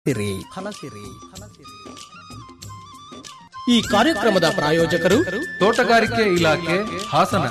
ಸಿರಿ ಹಲಸಿರಿ ಈ ಕಾರ್ಯಕ್ರಮದ ಪ್ರಾಯೋಜಕರು ತೋಟಗಾರಿಕೆ ಇಲಾಖೆ ಹಾಸನ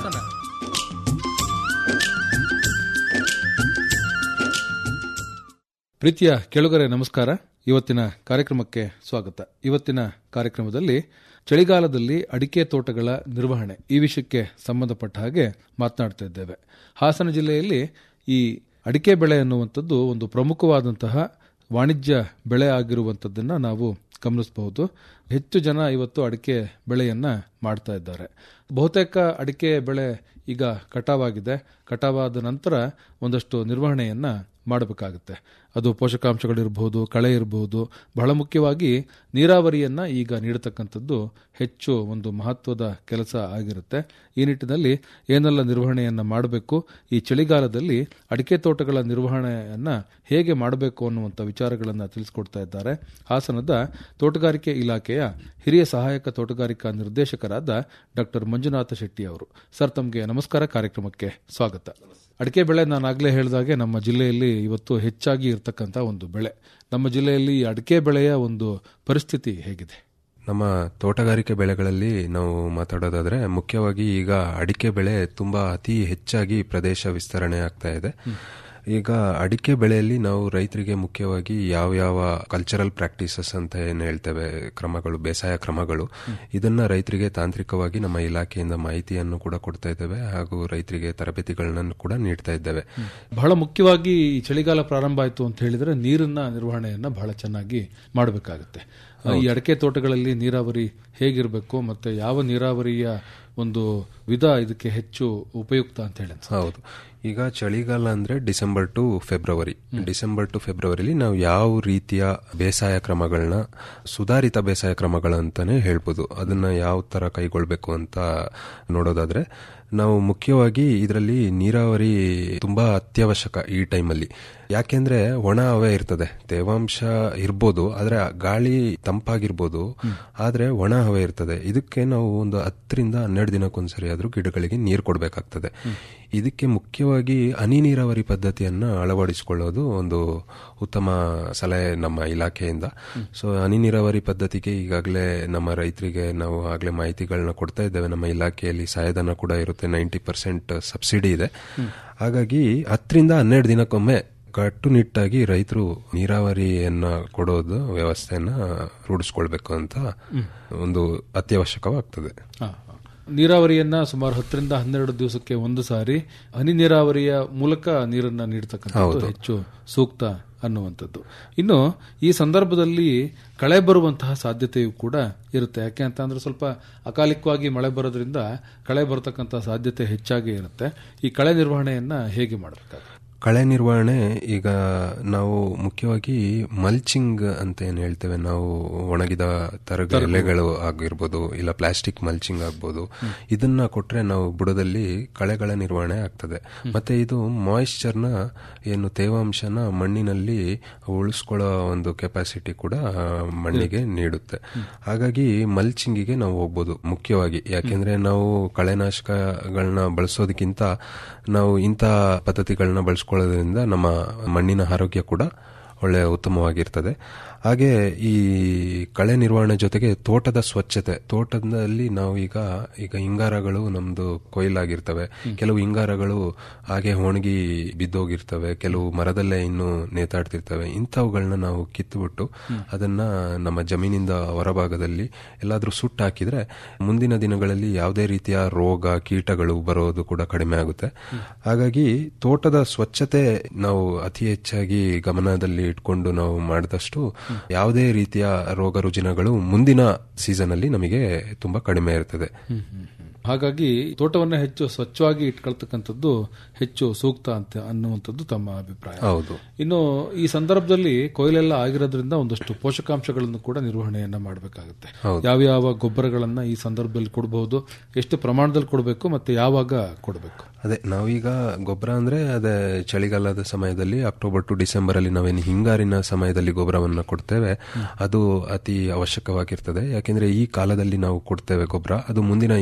ಪ್ರೀತಿಯ ಕೆಳಗರೆ ನಮಸ್ಕಾರ ಇವತ್ತಿನ ಕಾರ್ಯಕ್ರಮಕ್ಕೆ ಸ್ವಾಗತ ಇವತ್ತಿನ ಕಾರ್ಯಕ್ರಮದಲ್ಲಿ ಚಳಿಗಾಲದಲ್ಲಿ ಅಡಿಕೆ ತೋಟಗಳ ನಿರ್ವಹಣೆ ಈ ವಿಷಯಕ್ಕೆ ಸಂಬಂಧಪಟ್ಟ ಹಾಗೆ ಮಾತನಾಡ್ತಾ ಇದ್ದೇವೆ ಹಾಸನ ಜಿಲ್ಲೆಯಲ್ಲಿ ಈ ಅಡಿಕೆ ಬೆಳೆ ಅನ್ನುವಂಥದ್ದು ಒಂದು ಪ್ರಮುಖವಾದಂತಹ ವಾಣಿಜ್ಯ ಬೆಳೆ ಆಗಿರುವಂಥದ್ದನ್ನು ನಾವು ಗಮನಿಸಬಹುದು ಹೆಚ್ಚು ಜನ ಇವತ್ತು ಅಡಿಕೆ ಬೆಳೆಯನ್ನ ಮಾಡ್ತಾ ಇದ್ದಾರೆ ಬಹುತೇಕ ಅಡಿಕೆ ಬೆಳೆ ಈಗ ಕಟಾವಾಗಿದೆ ಕಟಾವಾದ ನಂತರ ಒಂದಷ್ಟು ನಿರ್ವಹಣೆಯನ್ನ ಮಾಡಬೇಕಾಗುತ್ತೆ ಅದು ಪೋಷಕಾಂಶಗಳಿರಬಹುದು ಕಳೆ ಇರಬಹುದು ಬಹಳ ಮುಖ್ಯವಾಗಿ ನೀರಾವರಿಯನ್ನ ಈಗ ನೀಡತಕ್ಕಂಥದ್ದು ಹೆಚ್ಚು ಒಂದು ಮಹತ್ವದ ಕೆಲಸ ಆಗಿರುತ್ತೆ ಈ ನಿಟ್ಟಿನಲ್ಲಿ ಏನೆಲ್ಲ ನಿರ್ವಹಣೆಯನ್ನ ಮಾಡಬೇಕು ಈ ಚಳಿಗಾಲದಲ್ಲಿ ಅಡಿಕೆ ತೋಟಗಳ ನಿರ್ವಹಣೆಯನ್ನ ಹೇಗೆ ಮಾಡಬೇಕು ಅನ್ನುವಂಥ ವಿಚಾರಗಳನ್ನು ತಿಳಿಸ್ಕೊಡ್ತಾ ಇದ್ದಾರೆ ಹಾಸನದ ತೋಟಗಾರಿಕೆ ಇಲಾಖೆಯ ಹಿರಿಯ ಸಹಾಯಕ ತೋಟಗಾರಿಕಾ ನಿರ್ದೇಶಕರಾದ ಡಾಕ್ಟರ್ ಮಂಜುನಾಥ ಶೆಟ್ಟಿ ಅವರು ಸರ್ ತಮಗೆ ನಮಸ್ಕಾರ ಕಾರ್ಯಕ್ರಮಕ್ಕೆ ಸ್ವಾಗತ ಅಡಿಕೆ ಬೆಳೆ ನಾನು ಆಗಲೇ ಹೇಳಿದಾಗೆ ನಮ್ಮ ಜಿಲ್ಲೆಯಲ್ಲಿ ಇವತ್ತು ಹೆಚ್ಚಾಗಿ ಇರತಕ್ಕಂಥ ಒಂದು ಬೆಳೆ ನಮ್ಮ ಜಿಲ್ಲೆಯಲ್ಲಿ ಈ ಅಡಿಕೆ ಬೆಳೆಯ ಒಂದು ಪರಿಸ್ಥಿತಿ ಹೇಗಿದೆ ನಮ್ಮ ತೋಟಗಾರಿಕೆ ಬೆಳೆಗಳಲ್ಲಿ ನಾವು ಮಾತಾಡೋದಾದ್ರೆ ಮುಖ್ಯವಾಗಿ ಈಗ ಅಡಿಕೆ ಬೆಳೆ ತುಂಬಾ ಅತಿ ಹೆಚ್ಚಾಗಿ ಪ್ರದೇಶ ವಿಸ್ತರಣೆ ಆಗ್ತಾ ಇದೆ ಈಗ ಅಡಿಕೆ ಬೆಳೆಯಲ್ಲಿ ನಾವು ರೈತರಿಗೆ ಮುಖ್ಯವಾಗಿ ಯಾವ ಯಾವ ಕಲ್ಚರಲ್ ಪ್ರಾಕ್ಟೀಸಸ್ ಅಂತ ಏನು ಹೇಳ್ತೇವೆ ಕ್ರಮಗಳು ಬೇಸಾಯ ಕ್ರಮಗಳು ಇದನ್ನ ರೈತರಿಗೆ ತಾಂತ್ರಿಕವಾಗಿ ನಮ್ಮ ಇಲಾಖೆಯಿಂದ ಮಾಹಿತಿಯನ್ನು ಕೂಡ ಕೊಡ್ತಾ ಇದ್ದೇವೆ ಹಾಗೂ ರೈತರಿಗೆ ತರಬೇತಿಗಳನ್ನು ಕೂಡ ನೀಡ್ತಾ ಇದ್ದೇವೆ ಬಹಳ ಮುಖ್ಯವಾಗಿ ಈ ಚಳಿಗಾಲ ಪ್ರಾರಂಭ ಆಯಿತು ಅಂತ ಹೇಳಿದ್ರೆ ನೀರನ್ನ ನಿರ್ವಹಣೆಯನ್ನ ಬಹಳ ಚೆನ್ನಾಗಿ ಮಾಡಬೇಕಾಗುತ್ತೆ ಈ ಅಡಿಕೆ ತೋಟಗಳಲ್ಲಿ ನೀರಾವರಿ ಹೇಗಿರಬೇಕು ಮತ್ತೆ ಯಾವ ನೀರಾವರಿಯ ಒಂದು ವಿಧ ಇದಕ್ಕೆ ಹೆಚ್ಚು ಉಪಯುಕ್ತ ಅಂತ ಹೇಳಿ ಅನ್ಸುತ್ತೆ? ಹೌದು ಈಗ ಚಳಿಗಾಲ ಅಂದ್ರೆ December to February December to ಫೆಬ್ರವರಿಲಿ ನಾವು ಯಾವ ರೀತಿಯ ಬೇಸಾಯ ಕ್ರಮಗಳನ್ನ ಸುಧಾರಿತ ಬೇಸಾಯ ಕ್ರಮಗಳಂತಾನೆ ಹೇಳ್ಬೋದು ಅದನ್ನ ಯಾವ ತರ ಕೈಗೊಳ್ಬೇಕು ಅಂತ ನೋಡೋದಾದ್ರೆ ನಾವು ಮುಖ್ಯವಾಗಿ ಇದರಲ್ಲಿ ನೀರಾವರಿ ತುಂಬಾ ಅತ್ಯವಶ್ಯಕ ಈ ಟೈಮಲ್ಲಿ ಯಾಕೆಂದ್ರೆ ಒಣ ಹವೆ ಇರ್ತದೆ ತೇವಾಂಶ ಇರ್ಬೋದು ಆದ್ರೆ ಗಾಳಿ ತಂಪಾಗಿರ್ಬೋದು ಆದ್ರೆ ಒಣ ಹವೆ ಇರ್ತದೆ ಇದಕ್ಕೆ ನಾವು ಒಂದು ಹತ್ತರಿಂದ ಹನ್ನೆರಡು ದಿನಕ್ಕೊಂದ್ಸರಿ ಆದ್ರೂ ಗಿಡಗಳಿಗೆ ನೀರು ಕೊಡಬೇಕಾಗ್ತದೆ ಇದಕ್ಕೆ ಮುಖ್ಯವಾಗಿ ಹನಿ ನೀರಾವರಿ ಪದ್ಧತಿಯನ್ನ ಅಳವಡಿಸಿಕೊಳ್ಳೋದು ಒಂದು ಉತ್ತಮ ಸಲಹೆ ನಮ್ಮ ಇಲಾಖೆಯಿಂದ ಸೊ ಹನಿ ನೀರಾವರಿ ಪದ್ಧತಿಗೆ ಈಗಾಗಲೇ ನಮ್ಮ ರೈತರಿಗೆ ನಾವು ಆಗಲೇ ಮಾಹಿತಿಗಳನ್ನ ಕೊಡ್ತಾ ಇದ್ದೇವೆ ನಮ್ಮ ಇಲಾಖೆಯಲ್ಲಿ ಸಹಾಯಧನ ಕೂಡ ಇರುತ್ತೆ ನೈಂಟಿ ಪರ್ಸೆಂಟ್ ಸಬ್ಸಿಡಿ ಇದೆ ಹಾಗಾಗಿ ಹತ್ತರಿಂದ ಹನ್ನೆರಡು ದಿನಕ್ಕೊಮ್ಮೆ ಕಟ್ಟುನಿಟ್ಟಾಗಿ ರೈತರು ನೀರಾವರಿಯನ್ನ ಕೊಡೋದು ವ್ಯವಸ್ಥೆಯನ್ನ ರೂಢಿಸ್ಕೊಳ್ಬೇಕು ಅಂತ ಒಂದು ಅತ್ಯವಶ್ಯಕವಾಗ್ತದೆ ಹಾ, ಹಾ. ನೀರಾವರಿಯನ್ನ ಸುಮಾರು ಹತ್ತರಿಂದ ಹನ್ನೆರಡು ದಿವಸಕ್ಕೆ ಒಂದು ಸಾರಿ ಹನಿ ನೀರಾವರಿಯ ಮೂಲಕ ನೀರನ್ನ ನೀಡತಕ್ಕಂಥದ್ದು ಹೆಚ್ಚು ಸೂಕ್ತ ಅನ್ನುವಂಥದ್ದು ಇನ್ನು ಈ ಸಂದರ್ಭದಲ್ಲಿ ಕಳೆ ಬರುವಂತಹ ಸಾಧ್ಯತೆಯೂ ಕೂಡ ಇರುತ್ತೆ ಯಾಕೆ ಅಂತ ಅಂದ್ರೆ ಸ್ವಲ್ಪ ಅಕಾಲಿಕವಾಗಿ ಮಳೆ ಬರೋದ್ರಿಂದ ಕಳೆ ಬರತಕ್ಕಂತಹ ಸಾಧ್ಯತೆ ಹೆಚ್ಚಾಗಿ ಇರುತ್ತೆ ಈ ಕಳೆ ನಿರ್ವಹಣೆಯನ್ನ ಹೇಗೆ ಮಾಡಬೇಕಾಗುತ್ತೆ ಕಳೆ ನಿರ್ವಹಣೆ ಈಗ ನಾವು ಮುಖ್ಯವಾಗಿ ಮಲ್ಚಿಂಗ್ ಅಂತ ಏನ್ ಹೇಳ್ತೇವೆ ನಾವು ಒಣಗಿದ ತರಗ ಎಲೆಗಳು ಆಗಿರ್ಬೋದು ಇಲ್ಲ ಪ್ಲಾಸ್ಟಿಕ್ ಮಲ್ಚಿಂಗ್ ಆಗ್ಬೋದು ಇದನ್ನ ಕೊಟ್ರೆ ನಾವು ಬುಡದಲ್ಲಿ ಕಳೆಗಳ ನಿರ್ವಹಣೆ ಆಗ್ತದೆ ಮತ್ತೆ ಇದು ಮಾಯಿಶ್ಚರ್ನ ಏನು ತೇವಾಂಶನ ಮಣ್ಣಿನಲ್ಲಿ ಉಳಿಸ್ಕೊಳ್ಳೋ ಒಂದು ಕೆಪಾಸಿಟಿ ಕೂಡ ಮಣ್ಣಿಗೆ ನೀಡುತ್ತೆ ಹಾಗಾಗಿ ಮಲ್ಚಿಂಗಿಗೆ ನಾವು ಹೋಗ್ಬೋದು ಮುಖ್ಯವಾಗಿ ಯಾಕೆಂದ್ರೆ ನಾವು ಕಳೆನಾಶಕಗಳನ್ನ ಬಳಸೋದಕ್ಕಿಂತ ನಾವು ಇಂಥ ಪದ್ಧತಿಗಳನ್ನ ಬಳಸ್ಕೊಳ್ಳೋದ್ರಿಂದ ನಮ್ಮ ಮಣ್ಣಿನ ಆರೋಗ್ಯ ಕೂಡ ಒಳ್ಳೆ ಉತ್ತಮವಾಗಿರ್ತದೆ ಹಾಗೆ ಈ ಕಳೆ ನಿರ್ವಹಣೆ ಜೊತೆಗೆ ತೋಟದ ಸ್ವಚ್ಛತೆ ತೋಟದಲ್ಲಿ ನಾವು ಈಗ ಈಗ ಹಿಂಗಾರಗಳು ನಮ್ದು ಕೊಯ್ಲಾಗಿರ್ತವೆ ಕೆಲವು ಹಿಂಗಾರಗಳು ಹಾಗೆ ಒಣಗಿ ಬಿದ್ದೋಗಿರ್ತವೆ ಕೆಲವು ಮರದಲ್ಲೇ ಇನ್ನು ನೇತಾಡ್ತಿರ್ತವೆ ಇಂಥವುಗಳನ್ನ ನಾವು ಕಿತ್ತುಬಿಟ್ಟು ಅದನ್ನ ನಮ್ಮ ಜಮೀನಿಂದ ಹೊರಭಾಗದಲ್ಲಿ ಎಲ್ಲಾದ್ರೂ ಸುಟ್ಟು ಹಾಕಿದ್ರೆ ಮುಂದಿನ ದಿನಗಳಲ್ಲಿ ಯಾವುದೇ ರೀತಿಯ ರೋಗ ಕೀಟಗಳು ಬರೋದು ಕೂಡ ಕಡಿಮೆ ಆಗುತ್ತೆ ಹಾಗಾಗಿ ತೋಟದ ಸ್ವಚ್ಛತೆ ನಾವು ಅತಿ ಹೆಚ್ಚಾಗಿ ಗಮನದಲ್ಲಿ ಇಟ್ಕೊಂಡು ನಾವು ಮಾಡಿದಷ್ಟು ಯಾವುದೇ ರೀತಿಯ ರೋಗ ರುಜಿನಗಳು ಮುಂದಿನ ಸೀಸನ್ ಅಲ್ಲಿ ನಮಗೆ ತುಂಬಾ ಕಡಿಮೆ ಇರ್ತದೆ ಹಾಗಾಗಿ ತೋಟವನ್ನ ಹೆಚ್ಚು ಸ್ವಚ್ಛವಾಗಿ ಇಟ್ಕೊಳ್ತಕ್ಕಂಥದ್ದು ಹೆಚ್ಚು ಸೂಕ್ತ ಅಂತ ಅನ್ನುವಂಥದ್ದು ತಮ್ಮ ಅಭಿಪ್ರಾಯ ಹೌದು ಇನ್ನು ಈ ಸಂದರ್ಭದಲ್ಲಿ ಕೊಯ್ಲೆಲ್ಲ ಆಗಿರೋದ್ರಿಂದ ಒಂದಷ್ಟು ಪೋಷಕಾಂಶಗಳನ್ನು ಕೂಡ ನಿರ್ವಹಣೆಯನ್ನ ಮಾಡಬೇಕಾಗುತ್ತೆ ಯಾವ್ಯಾವ ಗೊಬ್ಬರಗಳನ್ನ ಈ ಸಂದರ್ಭದಲ್ಲಿ ಕೊಡಬಹುದು ಎಷ್ಟು ಪ್ರಮಾಣದಲ್ಲಿ ಕೊಡಬೇಕು ಮತ್ತೆ ಯಾವಾಗ ಕೊಡಬೇಕು ಅದೇ ನಾವೀಗ ಗೊಬ್ಬರ ಅಂದ್ರೆ ಅದೇ ಚಳಿಗಾಲದ ಸಮಯದಲ್ಲಿ ಅಕ್ಟೋಬರ್ ಟು ಡಿಸೆಂಬರ್ ಅಲ್ಲಿ ನಾವೇನು ಹಿಂಗಾರಿನ ಸಮಯದಲ್ಲಿ ಗೊಬ್ಬರವನ್ನ ಕೊಡ್ತೇವೆ ಅದು ಅತಿ ಅವಶ್ಯಕವಾಗಿರ್ತದೆ ಯಾಕೆಂದ್ರೆ ಈ ಕಾಲದಲ್ಲಿ ನಾವು ಕೊಡ್ತೇವೆ ಗೊಬ್ಬರ ಅದು ಮುಂದಿನ ಹಿಂಗಾರಕ್ಕೆ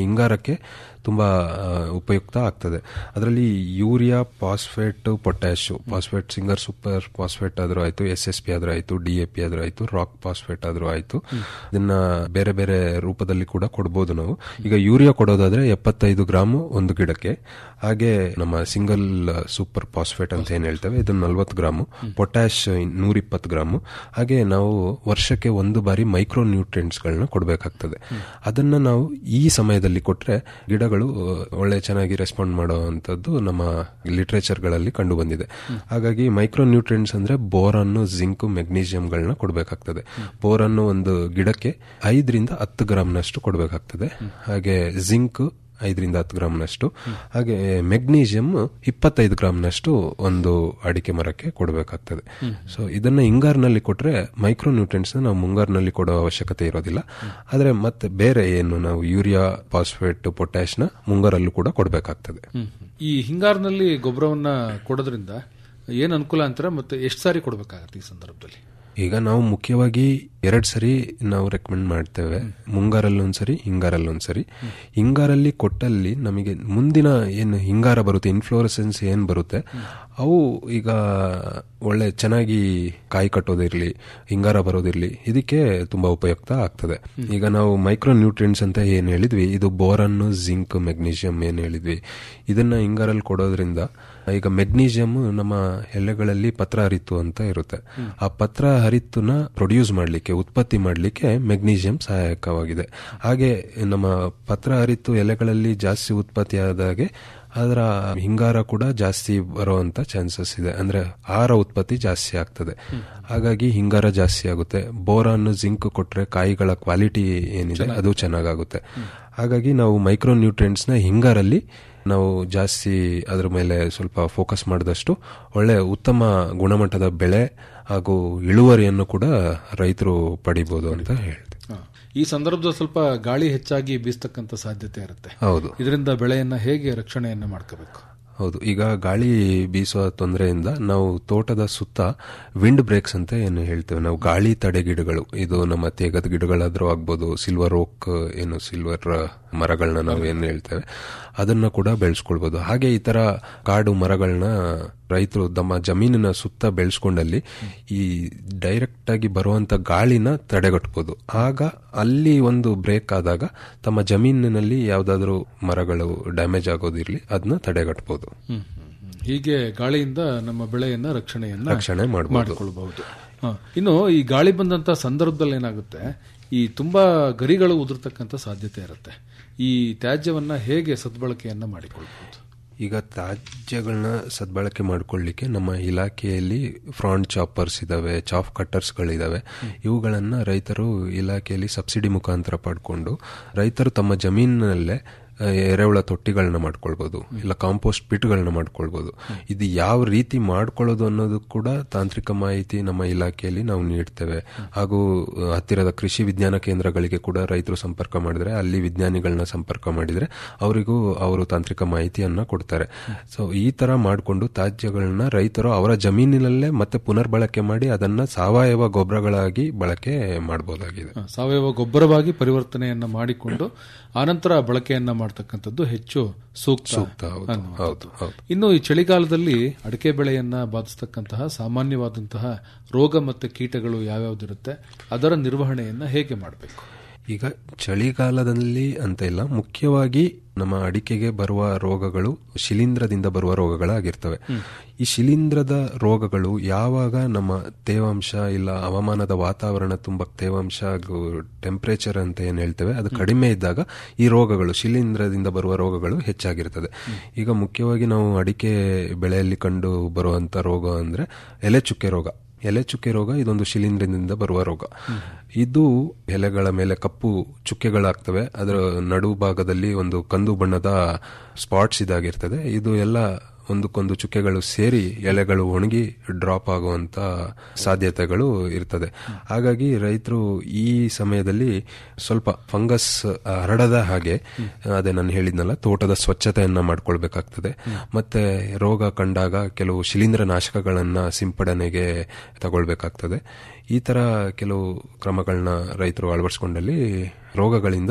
ಮಾಡಲಿಕ್ಕೆ ತುಂಬಾ ಆ, ಉಪಯುಕ್ತ ಆಗ್ತದೆ ಅದರಲ್ಲಿ urea phosphate potash phosphate single super phosphate ಆದ್ರೂ ಆಯ್ತು ಎಸ್ ಎಸ್ ಪಿ ಆದ್ರೂ ಆಯ್ತು ಡಿ ಎ ಪಿ ಆದ್ರೂ ಆಯ್ತು ರಾಕ್ ಫಾಸ್ಫೇಟ್ ಆದ್ರೂ ಆಯ್ತು ಇದನ್ನ ಬೇರೆ ಬೇರೆ ರೂಪದಲ್ಲಿ ಕೂಡ ಕೊಡಬಹುದು ನಾವು ಈಗ ಯೂರಿಯಾ ಕೊಡೋದಾದ್ರೆ ಎಪ್ಪತ್ತೈದು ಗ್ರಾಮ್ ಒಂದು ಗಿಡಕ್ಕೆ ಹಾಗೆ ನಮ್ಮ ಸಿಂಗಲ್ ಸೂಪರ್ ಫಾಸ್ಫೇಟ್ ಅಂತ ಏನ್ ಹೇಳ್ತೇವೆ ಇದು ನಲ್ವತ್ತು ಗ್ರಾಮು ಪೊಟ್ಯಾಶ್ ನೂರಿಪ್ಪತ್ತು ಗ್ರಾಮು ಹಾಗೆ ನಾವು ವರ್ಷಕ್ಕೆ ಒಂದು ಬಾರಿ ಮೈಕ್ರೋ ನ್ಯೂಟ್ರಿಯೆಂಟ್ಸ್ ಗಳನ್ನ ಕೊಡಬೇಕಾಗ್ತದೆ ಅದನ್ನ ನಾವು ಈ ಸಮಯದಲ್ಲಿ ಕೊಟ್ರೆ ಗಿಡಗಳು ಆ, ಒಳ್ಳೆ ಚೆನ್ನಾಗಿ ರೆಸ್ಪಾಂಡ್ ಮಾಡುವಂತದ್ದು ನಮ್ಮ ಲಿಟರೇಚರ್ ಗಳಲ್ಲಿ ಕಂಡು ಬಂದಿದೆ ಹಾಗಾಗಿ ಮೈಕ್ರೋ ನ್ಯೂಟ್ರಿಯೆಂಟ್ಸ್ ಅಂದ್ರೆ ಬೋರನ್ನು ಜಿಂಕ್ ಮೆಗ್ನೀಷಿಯಂ ಗಳನ್ನ ಕೊಡಬೇಕಾಗ್ತದೆ ಬೋರನ್ನು ಒಂದು ಗಿಡಕ್ಕೆ ಐದರಿಂದ ಹತ್ತು ಗ್ರಾಮ್ನಷ್ಟು ಕೊಡಬೇಕಾಗ್ತದೆ ಹಾಗೆ ಜಿಂಕ್ ಐದರಿಂದ ಹತ್ತು ಗ್ರಾಮ್ನಷ್ಟು ಹಾಗೆ ಮೆಗ್ನೀಷಿಯಂ ಇಪ್ಪತ್ತೈದು ಗ್ರಾಮ್ನಷ್ಟು ಒಂದು ಅಡಿಕೆ ಮರಕ್ಕೆ ಕೊಡಬೇಕಾಗ್ತದೆ ಸೊ ಇದನ್ನ ಹಿಂಗಾರಿನಲ್ಲಿ ಕೊಟ್ರೆ ಮೈಕ್ರೋ ನ್ಯೂಟ್ರಿಯೆಂಟ್ಸ್ ನಾವು ಮುಂಗಾರಿನಲ್ಲಿ ಕೊಡೋ ಅವಶ್ಯಕತೆ ಇರೋದಿಲ್ಲ ಆದ್ರೆ ಮತ್ತೆ ಬೇರೆ ಏನು ನಾವು ಯೂರಿಯಾ ಫಾಸ್ಫೇಟ್ ಪೊಟ್ಯಾಶ್ನ ಮುಂಗಾರಲ್ಲೂ ಕೂಡ ಕೊಡಬೇಕಾಗ್ತದೆ ಈ ಹಿಂಗಾರಿನಲ್ಲಿ ಗೊಬ್ಬರವನ್ನ ಕೊಡೋದ್ರಿಂದ ಏನ್ ಅನುಕೂಲ ಅಂತೀರಾ ಮತ್ತೆ ಎಷ್ಟು ಸಾರಿ ಕೊಡಬೇಕಾಗತ್ತೆ ಈ ಸಂದರ್ಭದಲ್ಲಿ ಈಗ ನಾವು ಮುಖ್ಯವಾಗಿ ಎರಡ್ ಸರಿ ನಾವು ರೆಕಮೆಂಡ್ ಮಾಡ್ತೇವೆ ಮುಂಗಾರಲ್ಲಿ ಒಂದ್ಸರಿ ಹಿಂಗಾರಲ್ಲಿ ಒಂದ್ಸರಿ ಹಿಂಗಾರಲ್ಲಿ ಕೊಟ್ಟಲ್ಲಿ ನಮಗೆ ಮುಂದಿನ ಏನು ಹಿಂಗಾರ ಬರುತ್ತೆ ಇನ್ಫ್ಲೋರೆಸೆನ್ಸ್ ಏನ್ ಬರುತ್ತೆ ಅವು ಈಗ ಒಳ್ಳೆ ಚೆನ್ನಾಗಿ ಕಾಯಿ ಕಟ್ಟೋದಿರ್ಲಿ ಹಿಂಗಾರ ಬರೋದಿರ್ಲಿ ಇದಕ್ಕೆ ತುಂಬಾ ಉಪಯುಕ್ತ ಆಗ್ತದೆ ಈಗ ನಾವು ಮೈಕ್ರೋ ನ್ಯೂಟ್ರಿಯೆಂಟ್ಸ್ ಅಂತ ಏನ್ ಹೇಳಿದ್ವಿ ಇದು ಬೋರನ್ ಜಿಂಕ್ ಮೆಗ್ನೀಷಿಯಂ ಏನ್ ಹೇಳಿದ್ವಿ ಇದನ್ನ ಹಿಂಗಾರಲ್ಲಿ ಕೊಡೋದ್ರಿಂದ ಈಗ ಮೆಗ್ನೀಷಿಯಂ ನಮ್ಮ ಎಲೆಗಳಲ್ಲಿ ಪತ್ರ ಹರಿತು ಅಂತ ಇರುತ್ತೆ ಆ ಪತ್ರ ಹರಿತುನ ಪ್ರೊಡ್ಯೂಸ್ ಮಾಡಲಿಕ್ಕೆ ಉತ್ಪತ್ತಿ ಮಾಡಲಿಕ್ಕೆ ಮೆಗ್ನೀಷಿಯಂ ಸಹಾಯಕವಾಗಿದೆ ಹಾಗೆ ನಮ್ಮ ಪತ್ರ ಹರಿತು ಎಲೆಗಳಲ್ಲಿ ಜಾಸ್ತಿ ಉತ್ಪತ್ತಿ ಆದಾಗೆ ಅದರ ಹಿಂಗಾರ ಕೂಡ ಜಾಸ್ತಿ ಬರುವಂತ ಚಾನ್ಸಸ್ ಇದೆ ಅಂದ್ರೆ ಆಹಾರ ಉತ್ಪತ್ತಿ ಜಾಸ್ತಿ ಆಗ್ತದೆ ಹಾಗಾಗಿ ಹಿಂಗಾರ ಜಾಸ್ತಿ ಆಗುತ್ತೆ ಬೋರಾನ್ ಜಿಂಕ್ ಕೊಟ್ರೆ ಕಾಯಿಗಳ ಕ್ವಾಲಿಟಿ ಏನಿದೆ ಅದು ಚೆನ್ನಾಗಾಗುತ್ತೆ ಹಾಗಾಗಿ ನಾವು ಮೈಕ್ರೋ ನ್ಯೂಟ್ರಿಯೆಂಟ್ಸ್ ನ ಹಿಂಗಾರಲ್ಲಿ ನಾವು ಜಾಸ್ತಿ ಅದ್ರ ಮೇಲೆ ಸ್ವಲ್ಪ ಫೋಕಸ್ ಮಾಡಿದಷ್ಟು ಒಳ್ಳೆ ಉತ್ತಮ ಗುಣಮಟ್ಟದ ಬೆಳೆ ಹಾಗೂ ಇಳುವರಿಯನ್ನು ಕೂಡ ರೈತರು ಪಡಿಬಹುದು ಅಂತ ಹೇಳ್ತೀವಿ ಹ. ಈ ಸಂದರ್ಭದಲ್ಲಿ ಸ್ವಲ್ಪ ಗಾಳಿ ಹೆಚ್ಚಾಗಿ ಬೀಸ್ತಕ್ಕಂತ ಸಾಧ್ಯತೆ ಇರುತ್ತೆ ಹೌದು ಇದರಿಂದ ಬೆಳೆಯನ್ನ ಹೇಗೆ ರಕ್ಷಣೆಯನ್ನ ಮಾಡ್ಕೋಬೇಕು ಹೌದು ಈಗ ಗಾಳಿ ಬೀಸುವ ತೊಂದರೆಯಿಂದ ನಾವು ತೋಟದ ಸುತ್ತ ವಿಂಡ್ ಬ್ರೇಕ್ಸ್ ಅಂತ ಏನು ಹೇಳ್ತೇವೆ ನಾವು ಗಾಳಿ ತಡೆ ಗಿಡಗಳು ಇದು ನಮ್ಮ ತೇಗದ ಗಿಡಗಳಾದ್ರೂ ಆಗ್ಬೋದು ಸಿಲ್ವರ್ ಓಕ್ ಏನು ಸಿಲ್ವರ್ ಮರಗಳನ್ನ ನಾವು ಏನು ಹೇಳ್ತೇವೆ ಅದನ್ನ ಕೂಡ ಬೆಳೆಸ್ಕೊಳ್ಬಹುದು ಹಾಗೆ ಈ ತರ ಕಾಡು ಮರಗಳನ್ನ ರೈತರು ತಮ್ಮ ಜಮೀನಿನ ಸುತ್ತ ಬೆಳೆಸ್ಕೊಂಡಲ್ಲಿ ಈ ಡೈರೆಕ್ಟ್ ಆಗಿ ಬರುವಂತ ಗಾಳಿನ ತಡೆಗಟ್ಟಬಹುದು ಆಗ ಅಲ್ಲಿ ಒಂದು ಬ್ರೇಕ್ ಆದಾಗ ತಮ್ಮ ಜಮೀನಿನಲ್ಲಿ ಯಾವ್ದಾದ್ರು ಮರಗಳು ಡ್ಯಾಮೇಜ್ ಆಗೋದಿರ್ಲಿ ಅದನ್ನ ತಡೆಗಟ್ಟಬಹುದು ಹ್ಮ್, ಹ್ಮ್, ಹ್ಮ್. ಹೀಗೆ ಗಾಳಿಯಿಂದ ನಮ್ಮ ಬೆಳೆಯನ್ನ ರಕ್ಷಣೆಯನ್ನ ರಕ್ಷಣೆ ಮಾಡಬಹುದು ಮಾಡಿಕೊಳ್ಬಹುದು ಹ. ಇನ್ನು ಈ ಗಾಳಿ ಬಂದಂತ ಸಂದರ್ಭದಲ್ಲಿ ಏನಾಗುತ್ತೆ ಈ ತುಂಬಾ ಗರಿಗಳು ಉದುರ್ತಕ್ಕಂತ ಸಾಧ್ಯತೆ ಇರುತ್ತೆ ಈ ತ್ಯಾಜ್ಯವನ್ನ ಹೇಗೆ ಸದ್ಬಳಕೆಯನ್ನ ಮಾಡಿಕೊಳ್ಬಹುದು ಈಗ ತ್ಯಾಜ್ಯಗಳನ್ನ ಸದ್ಬಳಕೆ ಮಾಡ್ಕೊಳ್ಳಿಕ್ಕೆ ನಮ್ಮ ಇಲಾಖೆಯಲ್ಲಿ ಫ್ರಾಂಟ್ ಚಾಪರ್ಸ್ ಇದಾವೆ ಚಾಫ್ ಕಟ್ಟರ್ಸ್ ಗಳಿದಾವೆ ಇವುಗಳನ್ನ ರೈತರು ಇಲಾಖೆಯಲ್ಲಿ ಸಬ್ಸಿಡಿ ಮುಖಾಂತರ ಪಡ್ಕೊಂಡು ರೈತರು ತಮ್ಮ ಜಮೀನಿನಲ್ಲೇ ಆ, ಎರೆಹುಳ ತೊಟ್ಟಿಗಳನ್ನ ಮಾಡ್ಕೊಳ್ಬಹುದು ಇಲ್ಲ ಕಾಂಪೋಸ್ಟ್ ಪಿಟ್ಗಳನ್ನ ಮಾಡ್ಕೊಳ್ಬಹುದು ಇದು ಯಾವ ರೀತಿ ಮಾಡ್ಕೊಳ್ಳೋದು ಅನ್ನೋದು ಕೂಡ ತಾಂತ್ರಿಕ ಮಾಹಿತಿ ನಮ್ಮ ಇಲಾಖೆಯಲ್ಲಿ ನಾವು ನೀಡ್ತೇವೆ ಹಾಗೂ ಆ, ಹತ್ತಿರದ ಕೃಷಿ ವಿಜ್ಞಾನ ಕೇಂದ್ರಗಳಿಗೆ ಕೂಡ ರೈತರು ಸಂಪರ್ಕ ಮಾಡಿದ್ರೆ ಅಲ್ಲಿ ವಿಜ್ಞಾನಿಗಳನ್ನ ಸಂಪರ್ಕ ಮಾಡಿದ್ರೆ ಅವರಿಗೂ ಅವರು ತಾಂತ್ರಿಕ ಮಾಹಿತಿಯನ್ನ ಕೊಡ್ತಾರೆ ಸೊ ಈ ತರ ಮಾಡಿಕೊಂಡು ತ್ಯಾಜ್ಯಗಳನ್ನ ರೈತರು ಅವರ ಜಮೀನಿನಲ್ಲೇ ಮತ್ತೆ ಪುನರ್ಬಳಕೆ ಮಾಡಿ ಅದನ್ನ ಸಾವಯವ ಗೊಬ್ಬರಗಳಾಗಿ ಬಳಕೆ ಮಾಡಬಹುದಾಗಿದೆ ಹ, ಸಾವಯವ ಗೊಬ್ಬರವಾಗಿ ಪರಿವರ್ತನೆಯನ್ನ ಮಾಡಿಕೊಂಡು ಆನಂತರ ಬಳಕೆಯನ್ನ ಮಾಡ್ತಕ್ಕಂಥದ್ದು ಹೆಚ್ಚು ಸೂಕ್ತ ಸೂಕ್ತ ಹೌದು ಅನ್ನುವಂಥದ್ದು. ಹೌದು ಹೌದು ಇನ್ನು ಈ ಚಳಿಗಾಲದಲ್ಲಿ ಅಡಿಕೆ ಬೆಳೆಯನ್ನ ಬಾಧಿಸ್ತಕ್ಕಂತಹ ಸಾಮಾನ್ಯವಾದಂತಹ ರೋಗ ಮತ್ತು ಕೀಟಗಳು ಯಾವ್ಯಾವ್ದಿರುತ್ತೆ ಅದರ ನಿರ್ವಹಣೆಯನ್ನ ಹೇಗೆ ಮಾಡಬೇಕು ಈಗ ಚಳಿಗಾಲದಲ್ಲಿ ಅಂತ ಇಲ್ಲ ಮುಖ್ಯವಾಗಿ ನಮ್ಮ ಅಡಿಕೆಗೆ ಬರುವ ರೋಗಗಳು ಶಿಲೀಂಧ್ರದಿಂದ ಬರುವ ರೋಗಗಳಾಗಿರ್ತವೆ ಈ ಶಿಲೀಂಧ್ರದ ರೋಗಗಳು ಯಾವಾಗ ನಮ್ಮ ತೇವಾಂಶ ಇಲ್ಲ ಹವಾಮಾನದ ವಾತಾವರಣ ತುಂಬಾ ತೇವಾಂಶ ಹಾಗೂ ಟೆಂಪರೇಚರ್ ಅಂತ ಏನ್ ಹೇಳ್ತೇವೆ ಅದು ಕಡಿಮೆ ಇದ್ದಾಗ ಈ ರೋಗಗಳು ಶಿಲೀಂಧ್ರದಿಂದ ಬರುವ ರೋಗಗಳು ಹೆಚ್ಚಾಗಿರ್ತದೆ ಈಗ ಮುಖ್ಯವಾಗಿ ನಾವು ಅಡಿಕೆ ಬೆಳೆಯಲ್ಲಿ ಕಂಡು ಬರುವಂತ ರೋಗ ಅಂದ್ರೆ ಎಲೆ ಚುಕ್ಕೆ ರೋಗ ಎಲೆ ಚುಕ್ಕೆ ರೋಗ ಇದೊಂದು ಶಿಲೀಂಧ್ರದಿಂದ ಬರುವ ರೋಗ ಇದು ಎಲೆಗಳ ಮೇಲೆ ಕಪ್ಪು ಚುಕ್ಕೆಗಳಾಗ್ತವೆ ಅದರ ನಡು ಭಾಗದಲ್ಲಿ ಒಂದು ಕಂದು ಬಣ್ಣದ ಸ್ಪಾಟ್ಸ್ ಇದಾಗಿರ್ತದೆ ಇದು ಎಲ್ಲ ಒಂದಕ್ಕೊಂದು ಚುಕ್ಕೆಗಳು ಸೇರಿ ಎಲೆಗಳು ಒಣಗಿ ಡ್ರಾಪ್ ಆಗುವಂತ ಸಾಧ್ಯತೆಗಳು ಇರ್ತದೆ ಹಾಗಾಗಿ ರೈತರು ಈ ಸಮಯದಲ್ಲಿ ಸ್ವಲ್ಪ ಫಂಗಸ್ ಹರಡದ ಹಾಗೆ ಅದೇ ನಾನು ಹೇಳಿದ್ನಲ್ಲ ತೋಟದ ಸ್ವಚ್ಛತೆಯನ್ನ ಮಾಡ್ಕೊಳ್ಬೇಕಾಗ್ತದೆ ಮತ್ತೆ ರೋಗ ಕಂಡಾಗ ಕೆಲವು ಶಿಲೀಂಧ್ರ ನಾಶಕಗಳನ್ನ ಸಿಂಪಡಣೆಗೆ ತಗೊಳ್ಬೇಕಾಗ್ತದೆ ಈ ತರ ಕೆಲವು ಕ್ರಮಗಳನ್ನ ರೈತರು ಅಳವಡಿಸ್ಕೊಂಡಲ್ಲಿ ರೋಗಗಳಿಂದ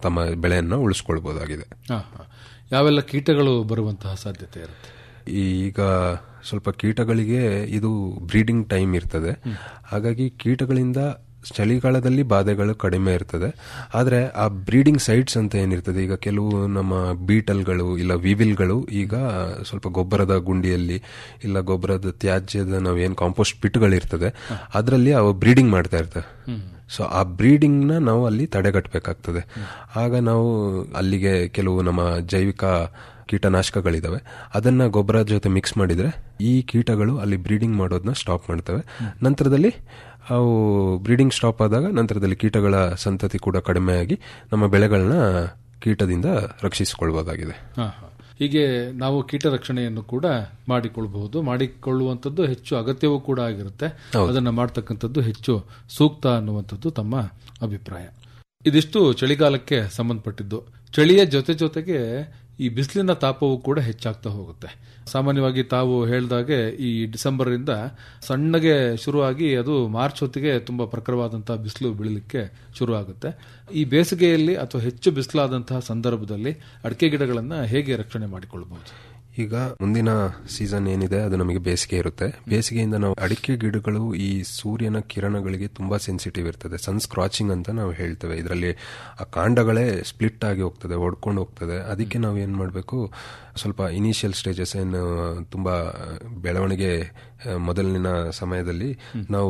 ತಮ್ಮ ಬೆಳೆಯನ್ನು ಉಳಿಸ್ಕೊಳ್ಬಹುದಾಗಿದೆ ಹಾ, ಹಾ. ಯಾವೆಲ್ಲ ಕೀಟಗಳು ಬರುವಂತಹ ಸಾಧ್ಯತೆ ಇರುತ್ತೆ ಈಗ ಸ್ವಲ್ಪ ಕೀಟಗಳಿಗೆ ಇದು ಬ್ರೀಡಿಂಗ್ ಟೈಮ್ ಇರ್ತದೆ ಹಾಗಾಗಿ ಕೀಟಗಳಿಂದ ಚಳಿಗಾಲದಲ್ಲಿ ಬಾಧೆಗಳು ಕಡಿಮೆ ಇರ್ತದೆ ಆದರೆ ಆ ಬ್ರೀಡಿಂಗ್ ಸೈಟ್ಸ್ ಅಂತ ಏನಿರ್ತದೆ ಈಗ ಕೆಲವು ನಮ್ಮ ಬೀಟಲ್ಗಳು ಇಲ್ಲ ವಿವಿಲ್ಗಳು ಈಗ ಸ್ವಲ್ಪ ಗೊಬ್ಬರದ ಗುಂಡಿಯಲ್ಲಿ ಇಲ್ಲ ಗೊಬ್ಬರದ ತ್ಯಾಜ್ಯದ ನಾವೇನು ಕಾಂಪೋಸ್ಟ್ ಪಿಟ್ಗಳಿರ್ತದೆ ಅದರಲ್ಲಿ ಅವು ಬ್ರೀಡಿಂಗ್ ಮಾಡ್ತಾ ಇರ್ತವೆ ಸೊ ಆ ಬ್ರೀಡಿಂಗ್ ನ ನಾವು ಅಲ್ಲಿ ತಡೆಗಟ್ಟಬೇಕಾಗ್ತದೆ ಆಗ ನಾವು ಅಲ್ಲಿಗೆ ಕೆಲವು ನಮ್ಮ ಜೈವಿಕ ಕೀಟನಾಶಕಗಳಿದಾವೆ ಅದನ್ನ ಗೊಬ್ಬರದ ಜೊತೆ ಮಿಕ್ಸ್ ಮಾಡಿದ್ರೆ ಈ ಕೀಟಗಳು ಅಲ್ಲಿ ಬ್ರೀಡಿಂಗ್ ಮಾಡೋದನ್ನ ಸ್ಟಾಪ್ ಮಾಡ್ತವೆ ನಂತರದಲ್ಲಿ ಅವು ಬ್ರೀಡಿಂಗ್ ಸ್ಟಾಪ್ ಆದಾಗ ನಂತರದಲ್ಲಿ ಕೀಟಗಳ ಸಂತತಿ ಕೂಡ ಕಡಿಮೆಯಾಗಿ ನಮ್ಮ ಬೆಳೆಗಳನ್ನ ಕೀಟದಿಂದ ರಕ್ಷಿಸಿಕೊಳ್ಬಹುದಾಗಿದೆ ಹಾ, ಹಾ. ಹೀಗೆ ನಾವು ಕೀಟ ರಕ್ಷಣೆಯನ್ನು ಕೂಡ ಮಾಡಿಕೊಳ್ಳಬಹುದು ಮಾಡಿಕೊಳ್ಳುವಂಥದ್ದು ಹೆಚ್ಚು ಅಗತ್ಯವೂ ಕೂಡ ಆಗಿರುತ್ತೆ ಅದನ್ನ ಮಾಡ್ತಕ್ಕಂಥದ್ದು ಹೆಚ್ಚು ಸೂಕ್ತ ಅನ್ನುವಂಥದ್ದು ತಮ್ಮ ಅಭಿಪ್ರಾಯ ಇದಿಷ್ಟು ಚಳಿಗಾಲಕ್ಕೆ ಸಂಬಂಧಪಟ್ಟಿದ್ದು ಚಳಿಯ ಜೊತೆ ಜೊತೆಗೆ ಈ ಬಿಸಿಲಿನ ತಾಪವೂ ಕೂಡ ಹೆಚ್ಚಾಗ್ತಾ ಹೋಗುತ್ತೆ ಸಾಮಾನ್ಯವಾಗಿ ತಾವು ಹೇಳ್ದಾಗೆ ಈ ಡಿಸೆಂಬರ್ ಇಂದ ಸಣ್ಣಗೆ ಶುರುವಾಗಿ ಅದು ಮಾರ್ಚ್ ಹೊತ್ತಿಗೆ ತುಂಬಾ ಪ್ರಖರವಾದಂತಹ ಬಿಸಿಲು ಬೀಳಲಿಕ್ಕೆ ಶುರು ಆಗುತ್ತೆ ಈ ಬೇಸಿಗೆಯಲ್ಲಿ ಅಥವಾ ಹೆಚ್ಚು ಬಿಸಿಲಾದಂತಹ ಸಂದರ್ಭದಲ್ಲಿ ಅಡಿಕೆ ಗಿಡಗಳನ್ನ ಹೇಗೆ ರಕ್ಷಣೆ ಮಾಡಿಕೊಳ್ಳಬಹುದು ಈಗ ಮುಂದಿನ ಸೀಸನ್ ಏನಿದೆ ಅದು ನಮಗೆ ಬೇಸಿಗೆ ಇರುತ್ತೆ ಬೇಸಿಗೆಯಿಂದ ನಾವು ಅಡಿಕೆ ಗಿಡಗಳು ಈ ಸೂರ್ಯನ ಕಿರಣಗಳಿಗೆ ತುಂಬಾ ಸೆನ್ಸಿಟಿವ್ ಇರ್ತದೆ ಸನ್ ಸ್ಕ್ರಾಚಿಂಗ್ ಅಂತ ನಾವು ಹೇಳ್ತೇವೆ ಇದರಲ್ಲಿ ಆ ಕಾಂಡಗಳೇ ಸ್ಪ್ಲಿಟ್ ಆಗಿ ಹೋಗ್ತದೆ ಒಡ್ಕೊಂಡು ಹೋಗ್ತದೆ ಅದಕ್ಕೆ ನಾವು ಏನ್ ಮಾಡಬೇಕು ಸ್ವಲ್ಪ ಇನಿಷಿಯಲ್ ಸ್ಟೇಜಸ್ ಏನು ತುಂಬಾ ಬೆಳವಣಿಗೆ ಆ, ಮೊದಲಿನ ಸಮಯದಲ್ಲಿ ನಾವು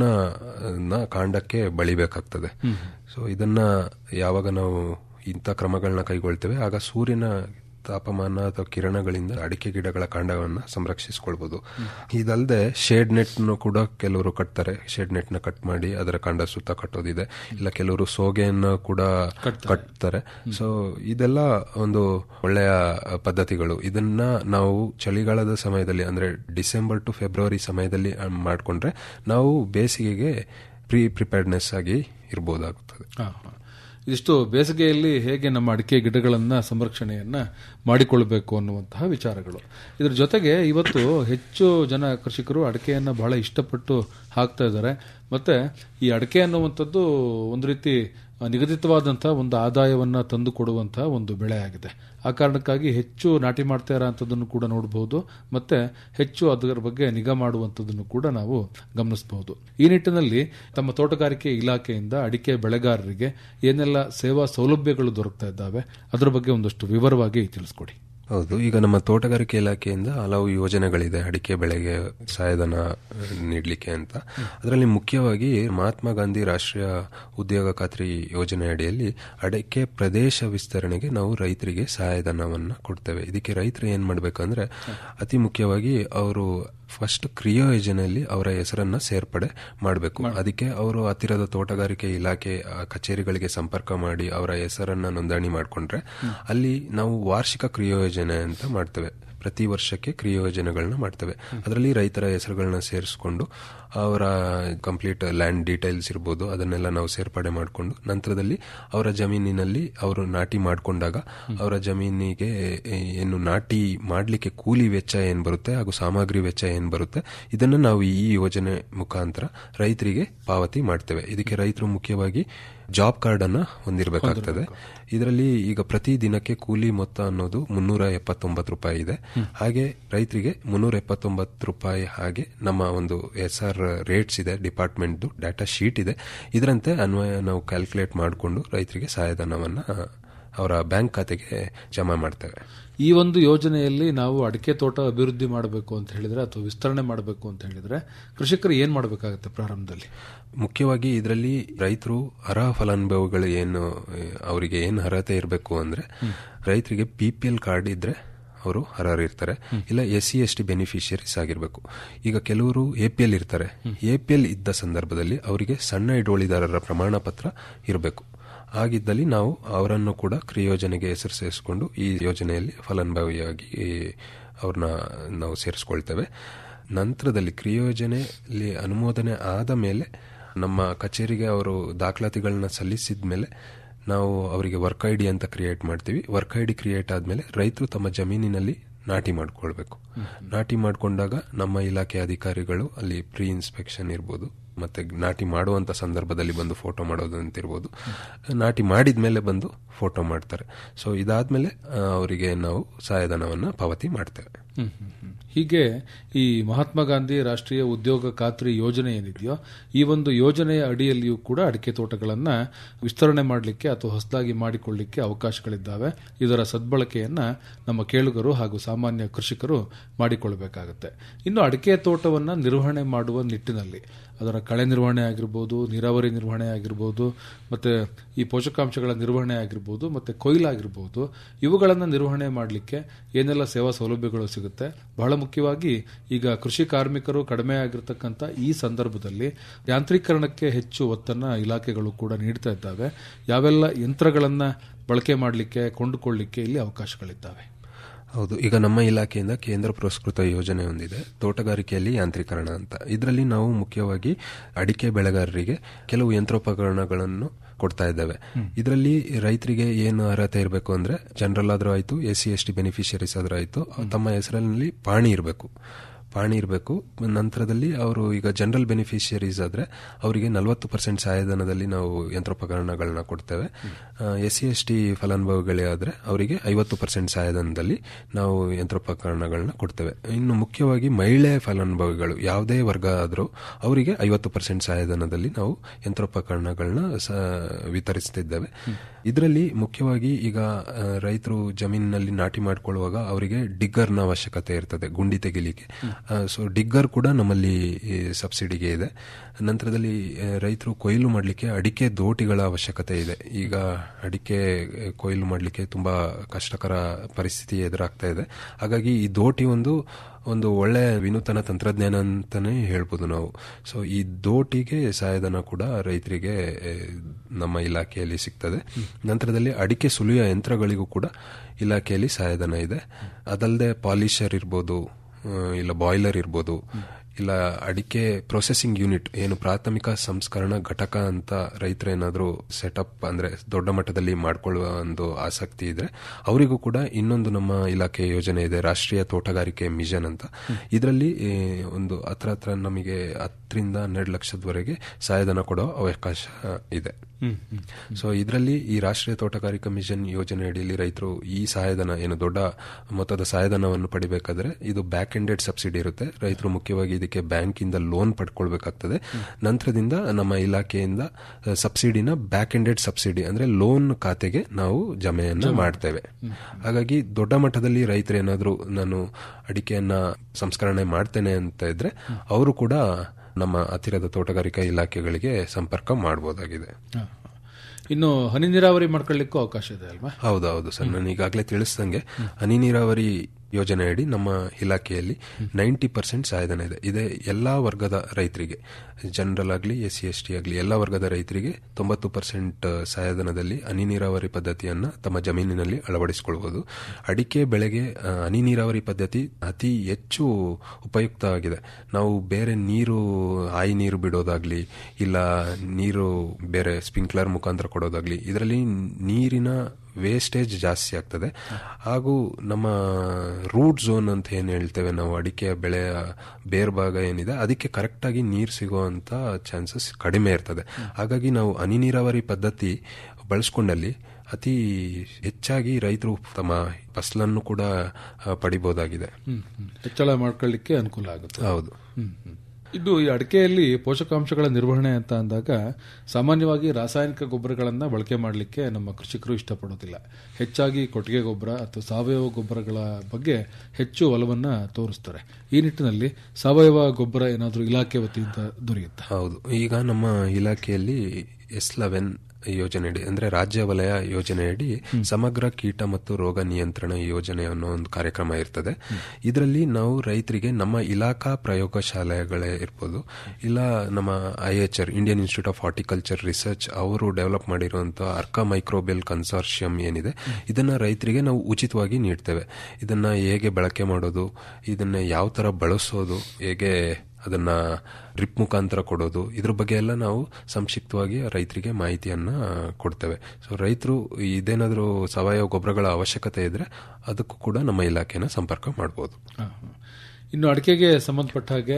ಸುಣ್ಣನ ಕಾಂಡಕ್ಕೆ ಬಳಿಬೇಕಾಗ್ತದೆ ಸೊ ಇದನ್ನ ಯಾವಾಗ ನಾವು ಇಂಥ ಕ್ರಮಗಳನ್ನ ಕೈಗೊಳ್ತೇವೆ ಆಗ ಸೂರ್ಯನ ತಾಪಮಾನ ಅಥವಾ ಕಿರಣಗಳಿಂದ ಅಡಿಕೆ ಗಿಡಗಳ ಕಾಂಡವನ್ನ ಸಂರಕ್ಷಿಸಿಕೊಳ್ಬಹುದು ಇದಲ್ಲದೆ ಶೇಡ್ ನೆಟ್ ಕೂಡ ಕೆಲವರು ಕಟ್ತಾರೆ ಶೇಡ್ ನೆಟ್ ನ ಕಟ್ ಮಾಡಿ ಅದರ ಕಾಂಡ ಸುತ್ತ ಕಟ್ಟೋದಿದೆ ಇಲ್ಲ ಕೆಲವರು ಸೋಗೆಯನ್ನು ಕೂಡ ಕಟ್ತಾರೆ ಸೊ ಇದೆಲ್ಲ ಒಂದು ಒಳ್ಳೆಯ ಪದ್ಧತಿಗಳು ಇದನ್ನ ನಾವು ಚಳಿಗಾಲದ ಸಮಯದಲ್ಲಿ ಅಂದ್ರೆ ಡಿಸೆಂಬರ್ ಟು ಫೆಬ್ರವರಿ ಸಮಯದಲ್ಲಿ ಆ, ಮಾಡ್ಕೊಂಡ್ರೆ ನಾವು ಬೇಸಿಗೆಗೆ ಪ್ರೀ ಪ್ರಿಪೇರ್ಡ್ನೆಸ್ ಆಗಿ ಇರಬಹುದಾಗುತ್ತದೆ ಹಾ, ಹಾ. ಇದಿಷ್ಟು ಬೇಸಿಗೆಯಲ್ಲಿ ಹೇಗೆ ನಮ್ಮ ಅಡಿಕೆ ಗಿಡಗಳನ್ನ ಸಂರಕ್ಷಣೆಯನ್ನ ಮಾಡಿಕೊಳ್ಬೇಕು ಅನ್ನುವಂತಹ ವಿಚಾರಗಳು ಇದರ ಜೊತೆಗೆ ಇವತ್ತು ಹೆಚ್ಚು ಜನ ಕೃಷಿಕರು ಅಡಿಕೆಯನ್ನ ಬಹಳ ಇಷ್ಟಪಟ್ಟು ಹಾಕ್ತಾ ಇದ್ದಾರೆ ಮತ್ತೆ ಈ ಅಡಿಕೆ ಅನ್ನುವಂಥದ್ದು ಒಂದು ರೀತಿ ಆ, ನಿಗದಿತವಾದಂತಹ ಒಂದು ಆದಾಯವನ್ನ ತಂದು ಕೊಡುವಂತಹ ಒಂದು ಬೆಳೆ ಆಗಿದೆ ಆ ಕಾರಣಕ್ಕಾಗಿ ಹೆಚ್ಚು ನಾಟಿ ಮಾಡ್ತಾ ಇರೋಂಥದ್ದನ್ನು ಕೂಡ ನೋಡಬಹುದು ಮತ್ತೆ ಹೆಚ್ಚು ಅದರ ಬಗ್ಗೆ ನಿಗಾ ಮಾಡುವಂಥದ್ದನ್ನು ಕೂಡ ನಾವು ಗಮನಿಸಬಹುದು ಈ ನಿಟ್ಟಿನಲ್ಲಿ ತಮ್ಮ ತೋಟಗಾರಿಕೆ ಇಲಾಖೆಯಿಂದ ಅಡಿಕೆ ಬೆಳೆಗಾರರಿಗೆ ಏನೆಲ್ಲ ಸೇವಾ ಸೌಲಭ್ಯಗಳು ದೊರಕ್ತಾ ಇದ್ದಾವೆ ಅದರ ಬಗ್ಗೆ ಒಂದಷ್ಟು ವಿವರವಾಗಿ ತಿಳಿಸ್ಕೊಡಿ ಹೌದು ಈಗ ನಮ್ಮ ತೋಟಗಾರಿಕೆ ಇಲಾಖೆಯಿಂದ ಹಲವು ಯೋಜನೆಗಳಿದೆ ಅಡಿಕೆ ಬೆಳೆಗೆ ಸಹಾಯಧನ ನೀಡಲಿಕ್ಕೆ ಅಂತ ಅದರಲ್ಲಿ ಮುಖ್ಯವಾಗಿ ಮಹಾತ್ಮ ಗಾಂಧಿ ರಾಷ್ಟ್ರೀಯ ಉದ್ಯೋಗ ಖಾತ್ರಿ ಯೋಜನೆ ಅಡಿಯಲ್ಲಿ ಅಡಿಕೆ ಪ್ರದೇಶ ವಿಸ್ತರಣೆಗೆ ನಾವು ರೈತರಿಗೆ ಸಹಾಯಧನವನ್ನ ಕೊಡ್ತೇವೆ ಇದಕ್ಕೆ ರೈತರು ಏನ್ ಮಾಡ್ಬೇಕಂದ್ರೆ ಅತಿ ಮುಖ್ಯವಾಗಿ ಅವರು ಫಸ್ಟ್ ಕ್ರಿಯೋ ಯೋಜನೆಯಲ್ಲಿ ಅವರ ಹೆಸರನ್ನ ಸೇರ್ಪಡೆ ಮಾಡಬೇಕು ಅದಕ್ಕೆ ಅವರು ಹತ್ತಿರದ ತೋಟಗಾರಿಕೆ ಇಲಾಖೆ ಆ, ಕಚೇರಿಗಳಿಗೆ ಸಂಪರ್ಕ ಮಾಡಿ ಅವರ ಹೆಸರನ್ನ ನೋಂದಣಿ ಮಾಡಿಕೊಂಡ್ರೆ ಅಲ್ಲಿ ನಾವು ವಾರ್ಷಿಕ ಕ್ರಿಯೋ ಯೋಜನೆ ಅಂತ ಮಾಡ್ತೇವೆ ಪ್ರತಿ ವರ್ಷಕ್ಕೆ ಕ್ರಿಯೋ ಯೋಜನೆಗಳನ್ನ ಮಾಡ್ತೇವೆ ಅದರಲ್ಲಿ ರೈತರ ಹೆಸರುಗಳನ್ನ ಸೇರಿಸ್ಕೊಂಡು ಅವರ ಕಂಪ್ಲೀಟ್ ಲ್ಯಾಂಡ್ ಡೀಟೇಲ್ಸ್ ಇರ್ಬೋದು ಅದನ್ನೆಲ್ಲ ನಾವು ಸೇರ್ಪಡೆ ಮಾಡಿಕೊಂಡು ನಂತರದಲ್ಲಿ ಅವರ ಜಮೀನಿನಲ್ಲಿ ಅವರು ನಾಟಿ ಮಾಡಿಕೊಂಡಾಗ ಅವರ ಜಮೀನಿಗೆ ಏನು ನಾಟಿ ಮಾಡಲಿಕ್ಕೆ ಕೂಲಿ ವೆಚ್ಚ ಏನ್ ಬರುತ್ತೆ ಹಾಗೂ ಸಾಮಗ್ರಿ ವೆಚ್ಚ ಏನ್ ಬರುತ್ತೆ ಇದನ್ನು ನಾವು ಈ ಯೋಜನೆ ಮುಖಾಂತರ ರೈತರಿಗೆ ಪಾವತಿ ಮಾಡ್ತೇವೆ ಇದಕ್ಕೆ ರೈತರು ಮುಖ್ಯವಾಗಿ ಜಾಬ್ ಕಾರ್ಡ್ ಅನ್ನ ಹೊಂದಿರಬೇಕಾಗ್ತದೆ ಇದರಲ್ಲಿ ಈಗ ಪ್ರತಿ ದಿನಕ್ಕೆ ಕೂಲಿ ಮೊತ್ತ ಅನ್ನೋದು ಮುನ್ನೂರ ಎಪ್ಪತ್ತೊಂಬತ್ತು ರೂಪಾಯಿ ಇದೆ ಹಾಗೆ ರೈತರಿಗೆ ಮುನ್ನೂರ ಎಪ್ಪತ್ತೊಂಬತ್ತು ರೂಪಾಯಿ ಹಾಗೆ ನಮ್ಮ ಒಂದು ಎಸ್ ಆರ್ ರೇಟ್ಸ್ ಇದೆ ಡಿಪಾರ್ಟ್ಮೆಂಟ್ ಡಾಟಾ ಶೀಟ್ ಇದೆ ಇದರಂತೆ ಅನ್ವಯ ನಾವು ಕ್ಯಾಲ್ಕುಲೇಟ್ ಮಾಡಿಕೊಂಡು ರೈತರಿಗೆ ಸಹಾಯಧನವನ್ನ ಅವರ ಬ್ಯಾಂಕ್ ಖಾತೆಗೆ ಜಮಾ ಮಾಡ್ತೇವೆ ಈ ಒಂದು ಯೋಜನೆಯಲ್ಲಿ ನಾವು ಅಡಿಕೆ ತೋಟ ಅಭಿವೃದ್ಧಿ ಮಾಡಬೇಕು ಅಂತ ಹೇಳಿದ್ರೆ ಅಥವಾ ವಿಸ್ತರಣೆ ಮಾಡಬೇಕು ಅಂತ ಹೇಳಿದ್ರೆ ಕೃಷಿಕರು ಏನ್ ಮಾಡಬೇಕಾಗುತ್ತೆ ಪ್ರಾರಂಭದಲ್ಲಿ ಮುಖ್ಯವಾಗಿ ಇದರಲ್ಲಿ ರೈತರು ಅರ್ಹ ಫಲಾನುಭವಿಗಳು ಏನು ಆ, ಅವರಿಗೆ ಏನು ಅರ್ಹತೆ ಇರಬೇಕು ಅಂದ್ರೆ ರೈತರಿಗೆ ಪಿ ಪಿ ಎಲ್ ಕಾರ್ಡ್ ಇದ್ರೆ ಅವರು ಅರ್ಹರಿರ್ತಾರೆ ಇಲ್ಲ S C S T beneficiaries ಆಗಿರಬೇಕು ಈಗ ಕೆಲವರು ಎ ಪಿ ಎಲ್ ಇರ್ತಾರೆ ಎ ಪಿ ಎಲ್ ಇದ್ದ ಸಂದರ್ಭದಲ್ಲಿ ಅವರಿಗೆ ಸಣ್ಣ ಹಿಡುವಳಿದಾರರ ಪ್ರಮಾಣ ಪತ್ರ ಇರಬೇಕು ಆಗಿದ್ದಲ್ಲಿ ನಾವು ಅವರನ್ನು ಕೂಡ ಕ್ರಿಯೋಜನೆಗೆ ಹೆಸರು ಸೇರಿಸಿಕೊಂಡು ಈ ಯೋಜನೆಯಲ್ಲಿ ಫಲಾನುಭವಿಯಾಗಿ ಅವ್ರನ್ನ ನಾವು ಸೇರಿಸ್ಕೊಳ್ತೇವೆ ನಂತರದಲ್ಲಿ ಕ್ರಿಯೋಜನೆಯಲ್ಲಿ ಅನುಮೋದನೆ ಆದ ಮೇಲೆ ನಮ್ಮ ಕಚೇರಿಗೆ ಅವರು ದಾಖಲಾತಿಗಳನ್ನ ಸಲ್ಲಿಸಿದ ಮೇಲೆ ನಾವು ಅವರಿಗೆ ವರ್ಕ್ ಐ ಡಿ ಅಂತ ಕ್ರಿಯೇಟ್ ಮಾಡ್ತೀವಿ ವರ್ಕ್ ಐ ಡಿ ಕ್ರಿಯೇಟ್ ಆದ್ಮೇಲೆ ರೈತರು ತಮ್ಮ ಜಮೀನಿನಲ್ಲಿ ನಾಟಿ ಮಾಡ್ಕೊಳ್ಬೇಕು ನಾಟಿ ಮಾಡ್ಕೊಂಡಾಗ ನಮ್ಮ ಇಲಾಖೆ ಅಧಿಕಾರಿಗಳು ಅಲ್ಲಿ ಪ್ರೀ ಇನ್ಸ್ಪೆಕ್ಷನ್ ಇರ್ಬೋದು ಮತ್ತೆ ನಾಟಿ ಮಾಡುವಂತ ಸಂದರ್ಭದಲ್ಲಿ ಬಂದು ಫೋಟೋ ಮಾಡೋದು ಅಂತಿರ್ಬೋದು ನಾಟಿ ಮಾಡಿದ ಮೇಲೆ ಬಂದು ಫೋಟೋ ಮಾಡ್ತಾರೆ ಸೊ ಇದಾದ್ಮೇಲೆ ಆ, ಅವರಿಗೆ ನಾವು ಸಹಾಯಧನವನ್ನ ಪಾವತಿ ಮಾಡ್ತೇವೆ ಹ್ಮ್, ಹ್ಮ್, ಹ್ಮ್. ಹೀಗೆ ಈ ಮಹಾತ್ಮ ಗಾಂಧಿ ರಾಷ್ಟ್ರೀಯ ಉದ್ಯೋಗ ಖಾತ್ರಿ ಯೋಜನೆ ಏನಿದೆಯೋ ಈ ಒಂದು ಯೋಜನೆಯ ಅಡಿಯಲ್ಲಿಯೂ ಕೂಡ ಅಡಿಕೆ ತೋಟಗಳನ್ನ ವಿಸ್ತರಣೆ ಮಾಡಲಿಕ್ಕೆ ಅಥವಾ ಹೊಸದಾಗಿ ಮಾಡಿಕೊಳ್ಳಿಕ್ಕೆ ಅವಕಾಶಗಳಿದ್ದಾವೆ ಇದರ ಸದ್ಬಳಕೆಯನ್ನ ನಮ್ಮ ಕೇಳುಗರು ಹಾಗೂ ಸಾಮಾನ್ಯ ಕೃಷಿಕರು ಮಾಡಿಕೊಳ್ಳಬೇಕಾಗುತ್ತೆ ಇನ್ನು ಅಡಿಕೆ ತೋಟವನ್ನ ನಿರ್ವಹಣೆ ಮಾಡುವ ನಿಟ್ಟಿನಲ್ಲಿ ಅದರ ಕಳೆ ನಿರ್ವಹಣೆ ಆಗಿರ್ಬೋದು ನೀರಾವರಿ ನಿರ್ವಹಣೆ ಆಗಿರ್ಬೋದು ಮತ್ತೆ ಈ ಪೋಷಕಾಂಶಗಳ ನಿರ್ವಹಣೆ ಆಗಿರ್ಬೋದು ಮತ್ತೆ ಕೊಯ್ಲಾಗಿರ್ಬೋದು ಇವುಗಳನ್ನು ನಿರ್ವಹಣೆ ಮಾಡಲಿಕ್ಕೆ ಏನೆಲ್ಲ ಸೇವಾ ಸೌಲಭ್ಯಗಳು ಸಿಗುತ್ತೆ ಬಹಳ ಮುಖ್ಯವಾಗಿ ಈಗ ಕೃಷಿ ಕಾರ್ಮಿಕರು ಕಡಿಮೆ ಆಗಿರ್ತಕ್ಕಂಥ ಈ ಸಂದರ್ಭದಲ್ಲಿ ಯಾಂತ್ರೀಕರಣಕ್ಕೆ ಹೆಚ್ಚು ಒತ್ತನ್ನ ಇಲಾಖೆಗಳು ಕೂಡ ನೀಡ್ತಾ ಇದ್ದಾವೆ ಯಾವೆಲ್ಲ ಯಂತ್ರಗಳನ್ನ ಬಳಕೆ ಮಾಡಲಿಕ್ಕೆ ಕೊಂಡುಕೊಳ್ಳಿಕ್ಕೆ ಇಲ್ಲಿ ಅವಕಾಶಗಳಿದ್ದಾವೆ ಹೌದು ಈಗ ನಮ್ಮ ಇಲಾಖೆಯಿಂದ ಕೇಂದ್ರ ಪುರಸ್ಕೃತ ಯೋಜನೆ ಹೊಂದಿದೆ ತೋಟಗಾರಿಕೆಯಲ್ಲಿ ಯಾಂತ್ರೀಕರಣ ಅಂತ ಇದರಲ್ಲಿ ನಾವು ಮುಖ್ಯವಾಗಿ ಅಡಿಕೆ ಬೆಳೆಗಾರರಿಗೆ ಕೆಲವು ಯಂತ್ರೋಪಕರಣಗಳನ್ನು ಕೊಡ್ತಾ ಇದ್ದೇವೆ ಇದರಲ್ಲಿ ರೈತರಿಗೆ ಏನು ಅರ್ಹತೆ ಇರಬೇಕು ಅಂದ್ರೆ ಜನರಲ್ ಆದ್ರೂ ಆಯ್ತು S C S T beneficiaries ಆದ್ರೂ ಆಯ್ತು ತಮ್ಮ ಹೆಸರಲ್ಲಿ ಪಾಣಿ ಇರಬೇಕು ಪಾಣಿ ಇರಬೇಕು ನಂತರದಲ್ಲಿ ಅವರು ಈಗ ಜನರಲ್ ಬೆನಿಫಿಷಿಯರೀಸ್ ಆದ್ರೆ ಅವರಿಗೆ ನಲವತ್ತು ಪರ್ಸೆಂಟ್ ಸಹಾಯಧನದಲ್ಲಿ ನಾವು ಯಂತ್ರೋಪಕರಣಗಳನ್ನ ಕೊಡ್ತೇವೆ ಎಸ್ ಸಿ ಎಸ್ ಟಿ ಫಲಾನುಭವಿಗಳೇ ಆದ್ರೆ ಅವರಿಗೆ ಐವತ್ತು ಪರ್ಸೆಂಟ್ ಸಹಾಯಧನದಲ್ಲಿ ನಾವು ಯಂತ್ರೋಪಕರಣಗಳನ್ನ ಕೊಡ್ತೇವೆ ಇನ್ನು ಮುಖ್ಯವಾಗಿ ಮಹಿಳೆ ಫಲಾನುಭವಿಗಳು ಯಾವುದೇ ವರ್ಗ ಆದರೂ ಅವರಿಗೆ ಐವತ್ತು ಪರ್ಸೆಂಟ್ ಸಹಾಯಧನದಲ್ಲಿ ನಾವು ಯಂತ್ರೋಪಕರಣಗಳನ್ನ ಸ- ವಿತರಿಸ್ತಿದ್ದೇವೆ ಇದರಲ್ಲಿ ಮುಖ್ಯವಾಗಿ ಈಗ ಆ, ರೈತರು ಜಮೀನಿನಲ್ಲಿ ನಾಟಿ ಮಾಡ್ಕೊಳ್ಳುವಾಗ ಅವರಿಗೆ ಡಿಗ್ಗರ್ನ ಅವಶ್ಯಕತೆ ಇರ್ತದೆ ಗುಂಡಿ ತೆಗಿಲಿಕ್ಕೆ ಸೊ ಡಿಗ್ಗರ್ ಕೂಡ ನಮ್ಮಲ್ಲಿ ಈ, ಸಬ್ಸಿಡಿಗೆ ಇದೆ ನಂತರದಲ್ಲಿ ಆ, ರೈತರು ಕೊಯ್ಲು ಮಾಡಲಿಕ್ಕೆ ಅಡಿಕೆ ದೋಟಿಗಳ ಅವಶ್ಯಕತೆ ಇದೆ ಈಗ ಅಡಿಕೆ ಆ, ಕೊಯ್ಲು ಮಾಡಲಿಕ್ಕೆ ತುಂಬಾ ಕಷ್ಟಕರ ಪರಿಸ್ಥಿತಿ ಎದುರಾಗ್ತಾ ಇದೆ ಹಾಗಾಗಿ ಈ ದೋಟಿ ಒಂದು ಒಂದು ಒಳ್ಳೆ ವಿನೂತನ ತಂತ್ರಜ್ಞಾನ ಅಂತಾನೆ ಹೇಳ್ಬೋದು ನಾವು ಸೊ ಈ ದೋಟಿಗೆ ಸಹಾಯಧನ ಕೂಡ ರೈತರಿಗೆ ಆ, ನಮ್ಮ ಇಲಾಖೆಯಲ್ಲಿ ಸಿಗ್ತದೆ ನಂತರದಲ್ಲಿ ಅಡಿಕೆ ಸುಲಿಯುವ ಯಂತ್ರಗಳಿಗೂ ಕೂಡ ಇಲಾಖೆಯಲ್ಲಿ ಸಹಾಯಧನ ಇದೆ ಅದಲ್ಲದೆ ಪಾಲಿಷರ್ ಇರ್ಬೋದು ಆ, ಇಲ್ಲ ಬಾಯ್ಲರ್ ಇರ್ಬೋದು ಇಲ್ಲ ಅಡಿಕೆ ಪ್ರೊಸೆಸಿಂಗ್ ಯೂನಿಟ್ ಏನು ಪ್ರಾಥಮಿಕ ಸಂಸ್ಕರಣಾ ಘಟಕ ಅಂತ ರೈತರೇನಾದ್ರೂ ಸೆಟಪ್ ಅಂದ್ರೆ ದೊಡ್ಡ ಮಟ್ಟದಲ್ಲಿ ಮಾಡ್ಕೊಳ್ಳುವ ಒಂದು ಆಸಕ್ತಿ ಇದ್ರೆ ಅವರಿಗೂ ಕೂಡ ಇನ್ನೊಂದು ನಮ್ಮ ಇಲಾಖೆ ಯೋಜನೆ ಇದೆ ರಾಷ್ಟ್ರೀಯ ತೋಟಗಾರಿಕೆ ಮಿಷನ್ ಅಂತ ಇದರಲ್ಲಿ ಈ, ಒಂದು ಹತ್ರ ಹತ್ರ ನಮಗೆ ಹತ್ತರಿಂದ ಹನ್ನೆರಡು ಲಕ್ಷದವರೆಗೆ ಸಹಾಯಧನ ಕೊಡೋ ಅವಕಾಶ ಇದೆ ಸೊ ಇದರಲ್ಲಿ ಈ ರಾಷ್ಟ್ರೀಯ ತೋಟಗಾರಿಕಾ ಮಿಷನ್ ಯೋಜನೆ ಅಡಿಯಲ್ಲಿ ರೈತರು ಈ ಸಹಾಯಧನ ಏನು ದೊಡ್ಡ ಮೊತ್ತದ ಸಹಾಯಧನವನ್ನು ಪಡಿಬೇಕಾದ್ರೆ ಇದು ಬ್ಯಾಕ್ ಎಂಡೆಡ್ ಸಬ್ಸಿಡಿ ಇರುತ್ತೆ ರೈತರು ಮುಖ್ಯವಾಗಿ ಇದಕ್ಕೆ ಬ್ಯಾಂಕ್ ಇಂದ ಲೋನ್ ಪಡ್ಕೊಳ್ಬೇಕಾಗ್ತದೆ ನಂತರದಿಂದ ನಮ್ಮ ಇಲಾಖೆಯಿಂದ ಅಹ್, ಸಬ್ಸಿಡಿನ ಬ್ಯಾಕ್ ಎಂಡೆಡ್ ಸಬ್ಸಿಡಿ ಅಂದ್ರೆ ಲೋನ್ ಖಾತೆಗೆ ನಾವು ಜಮೆಯನ್ನ ಮಾಡ್ತೇವೆ ಹಾಗಾಗಿ ದೊಡ್ಡ ಮಟ್ಟದಲ್ಲಿ ರೈತರು ಏನಾದ್ರು ನಾನು ಅಡಿಕೆಯನ್ನ ಸಂಸ್ಕರಣೆ ಮಾಡ್ತೇನೆ ಅಂತ ಇದ್ರೆ ಅವರು ಕೂಡ ನಮ್ಮ ಹತ್ತಿರದ ತೋಟಗಾರಿಕಾ ಇಲಾಖೆಗಳಿಗೆ ಸಂಪರ್ಕ ಮಾಡಬಹುದಾಗಿದೆ ಹ. ಇನ್ನು ಹನಿ ನೀರಾವರಿ ಮಾಡ್ಕೊಳ್ಳಿಕ್ಕೂ ಅವಕಾಶ ಇದೆ ಅಲ್ವಾ ಹೌದೌದು ಸರ್ ನಾನು ಈಗಾಗಲೇ ತಿಳಿಸ್ದಂಗೆ ಹನಿ ನೀರಾವರಿ ಯೋಜನೆಯಡಿ ನಮ್ಮ ಇಲಾಖೆಯಲ್ಲಿ ನೈಂಟಿ ಪರ್ಸೆಂಟ್ ಸಹಾಯಧನ ಇದೆ ಇದೆ ಎಲ್ಲಾ ವರ್ಗದ ರೈತರಿಗೆ ಜನರಲ್ ಆಗಲಿ ಎಸ್ ಸಿ ಎಸ್ ಟಿ ಆಗಲಿ ಎಲ್ಲ ವರ್ಗದ ರೈತರಿಗೆ ತೊಂಬತ್ತು ಪರ್ಸೆಂಟ್ ಸಹಾಯಧನದಲ್ಲಿ ಹನಿ ನೀರಾವರಿ ಪದ್ಧತಿಯನ್ನ ತಮ್ಮ ಜಮೀನಿನಲ್ಲಿ ಅಳವಡಿಸಿಕೊಳ್ಳಬಹುದು ಅಡಿಕೆ ಬೆಳೆಗೆ ಆ, ಹನಿ ನೀರಾವರಿ ಪದ್ಧತಿ ಅತಿ ಹೆಚ್ಚು ಉಪಯುಕ್ತ ಆಗಿದೆ ನಾವು ಬೇರೆ ನೀರು ಆಯಿ ನೀರು ಬಿಡೋದಾಗ್ಲಿ ಇಲ್ಲ ನೀರು ಬೇರೆ ಸ್ಪ್ರಿಂಕ್ಲರ್ ಮುಖಾಂತರ ಕೊಡೋದಾಗ್ಲಿ ಇದರಲ್ಲಿ ನೀರಿನ ವೇಸ್ಟೇಜ್ ಜಾಸ್ತಿ ಆಗ್ತದೆ ಹಾಗೂ ನಮ್ಮ ರೂಟ್ ಝೋನ್ ಅಂತ ಏನ್ ಹೇಳ್ತೇವೆ ನಾವು ಅಡಿಕೆಯ ಬೆಳೆಯ ಬೇರ್ ಭಾಗ ಏನಿದೆ ಅದಕ್ಕೆ ಕರೆಕ್ಟ್ ಆಗಿ ನೀರು ಸಿಗುವಂತ ಚಾನ್ಸಸ್ ಕಡಿಮೆ ಇರ್ತದೆ ಹಾಗಾಗಿ ನಾವು ಹನಿ ನೀರಾವರಿ ಪದ್ಧತಿ ಬಳಸ್ಕೊಂಡಲ್ಲಿ ಅತಿ ಹೆಚ್ಚಾಗಿ ರೈತರು ತಮ್ಮ ಫಸಲನ್ನು ಕೂಡ ಆ, ಪಡಿಬಹುದಾಗಿದೆ ಹ್ಮ್, ಹ್ಮ್. ಹೆಚ್ಚಳ ಮಾಡ್ಕೊಳ್ಳಿಕ್ಕೆ ಅನುಕೂಲ ಆಗುತ್ತೆ ಹೌದು ಹ್ಮ್, ಹ್ಮ್. ಇದು ಈ ಅಡಿಕೆಯಲ್ಲಿ ಪೋಷಕಾಂಶಗಳ ನಿರ್ವಹಣೆ ಅಂತ ಅಂದಾಗ ಸಾಮಾನ್ಯವಾಗಿ ರಾಸಾಯನಿಕ ಗೊಬ್ಬರಗಳನ್ನ ಬಳಕೆ ಮಾಡಲಿಕ್ಕೆ ನಮ್ಮ ಕೃಷಿಕರು ಇಷ್ಟಪಡೋದಿಲ್ಲ ಹೆಚ್ಚಾಗಿ ಕೊಟ್ಟಿಗೆ ಗೊಬ್ಬರ ಅಥವಾ ಸಾವಯವ ಗೊಬ್ಬರಗಳ ಬಗ್ಗೆ ಹೆಚ್ಚು ಒಲವನ್ನ ತೋರಿಸ್ತಾರೆ ಈ ನಿಟ್ಟಿನಲ್ಲಿ ಸಾವಯವ ಗೊಬ್ಬರ ಏನಾದರೂ ಇಲಾಖೆ ವತಿಯಿಂದ ದೊರೆಯುತ್ತಾ ಹೌದು ಈಗ ನಮ್ಮ ಇಲಾಖೆಯಲ್ಲಿ ಎಸ್ ಲೆವೆನ್ ಯೋಜನೆಯಡಿ ಅಂದ್ರೆ ರಾಜ್ಯ ವಲಯ ಯೋಜನೆಯಡಿ ಸಮಗ್ರ ಕೀಟ ಮತ್ತು ರೋಗ ನಿಯಂತ್ರಣ ಯೋಜನೆ ಅನ್ನೋ ಒಂದು ಕಾರ್ಯಕ್ರಮ ಇರ್ತದೆ ಇದರಲ್ಲಿ ನಾವು ರೈತರಿಗೆ ನಮ್ಮ ಇಲಾಖಾ ಪ್ರಯೋಗಶಾಲೆಗಳೇ ಇರ್ಬೋದು ಇಲ್ಲ ನಮ್ಮ I H R Indian institute of horticulture research ಅವರು ಡೆವಲಪ್ ಮಾಡಿರುವಂತಹ ಅರ್ಕಾ ಮೈಕ್ರೋಬೆಲ್ ಕನ್ಸಾರ್ಷಿಯಂ ಏನಿದೆ ಇದನ್ನ ರೈತರಿಗೆ ನಾವು ಉಚಿತವಾಗಿ ನೀಡ್ತೇವೆ ಇದನ್ನ ಹೇಗೆ ಬಳಕೆ ಮಾಡೋದು ಇದನ್ನ ಯಾವ ತರ ಬಳಸೋದು ಹೇಗೆ ಅದನ್ನ ಡ್ರಿಪ್ ಮುಖಾಂತರ ಕೊಡೋದು ಇದ್ರ ಬಗ್ಗೆ ಎಲ್ಲ ನಾವು ಸಂಕ್ಷಿಪ್ತವಾಗಿ ರೈತರಿಗೆ ಮಾಹಿತಿಯನ್ನ ಕೊಡ್ತೇವೆ ಸೊ ರೈತರು ಇದೇನಾದರೂ ಸಾವಯವ ಗೊಬ್ಬರಗಳ ಅವಶ್ಯಕತೆ ಇದ್ರೆ ಅದಕ್ಕೂ ಕೂಡ ನಮ್ಮ ಇಲಾಖೆನ ಸಂಪರ್ಕ ಮಾಡಬಹುದು ಹ, ಹ. ಇನ್ನು ಅಡಿಕೆಗೆ ಸಂಬಂಧಪಟ್ಟ ಹಾಗೆ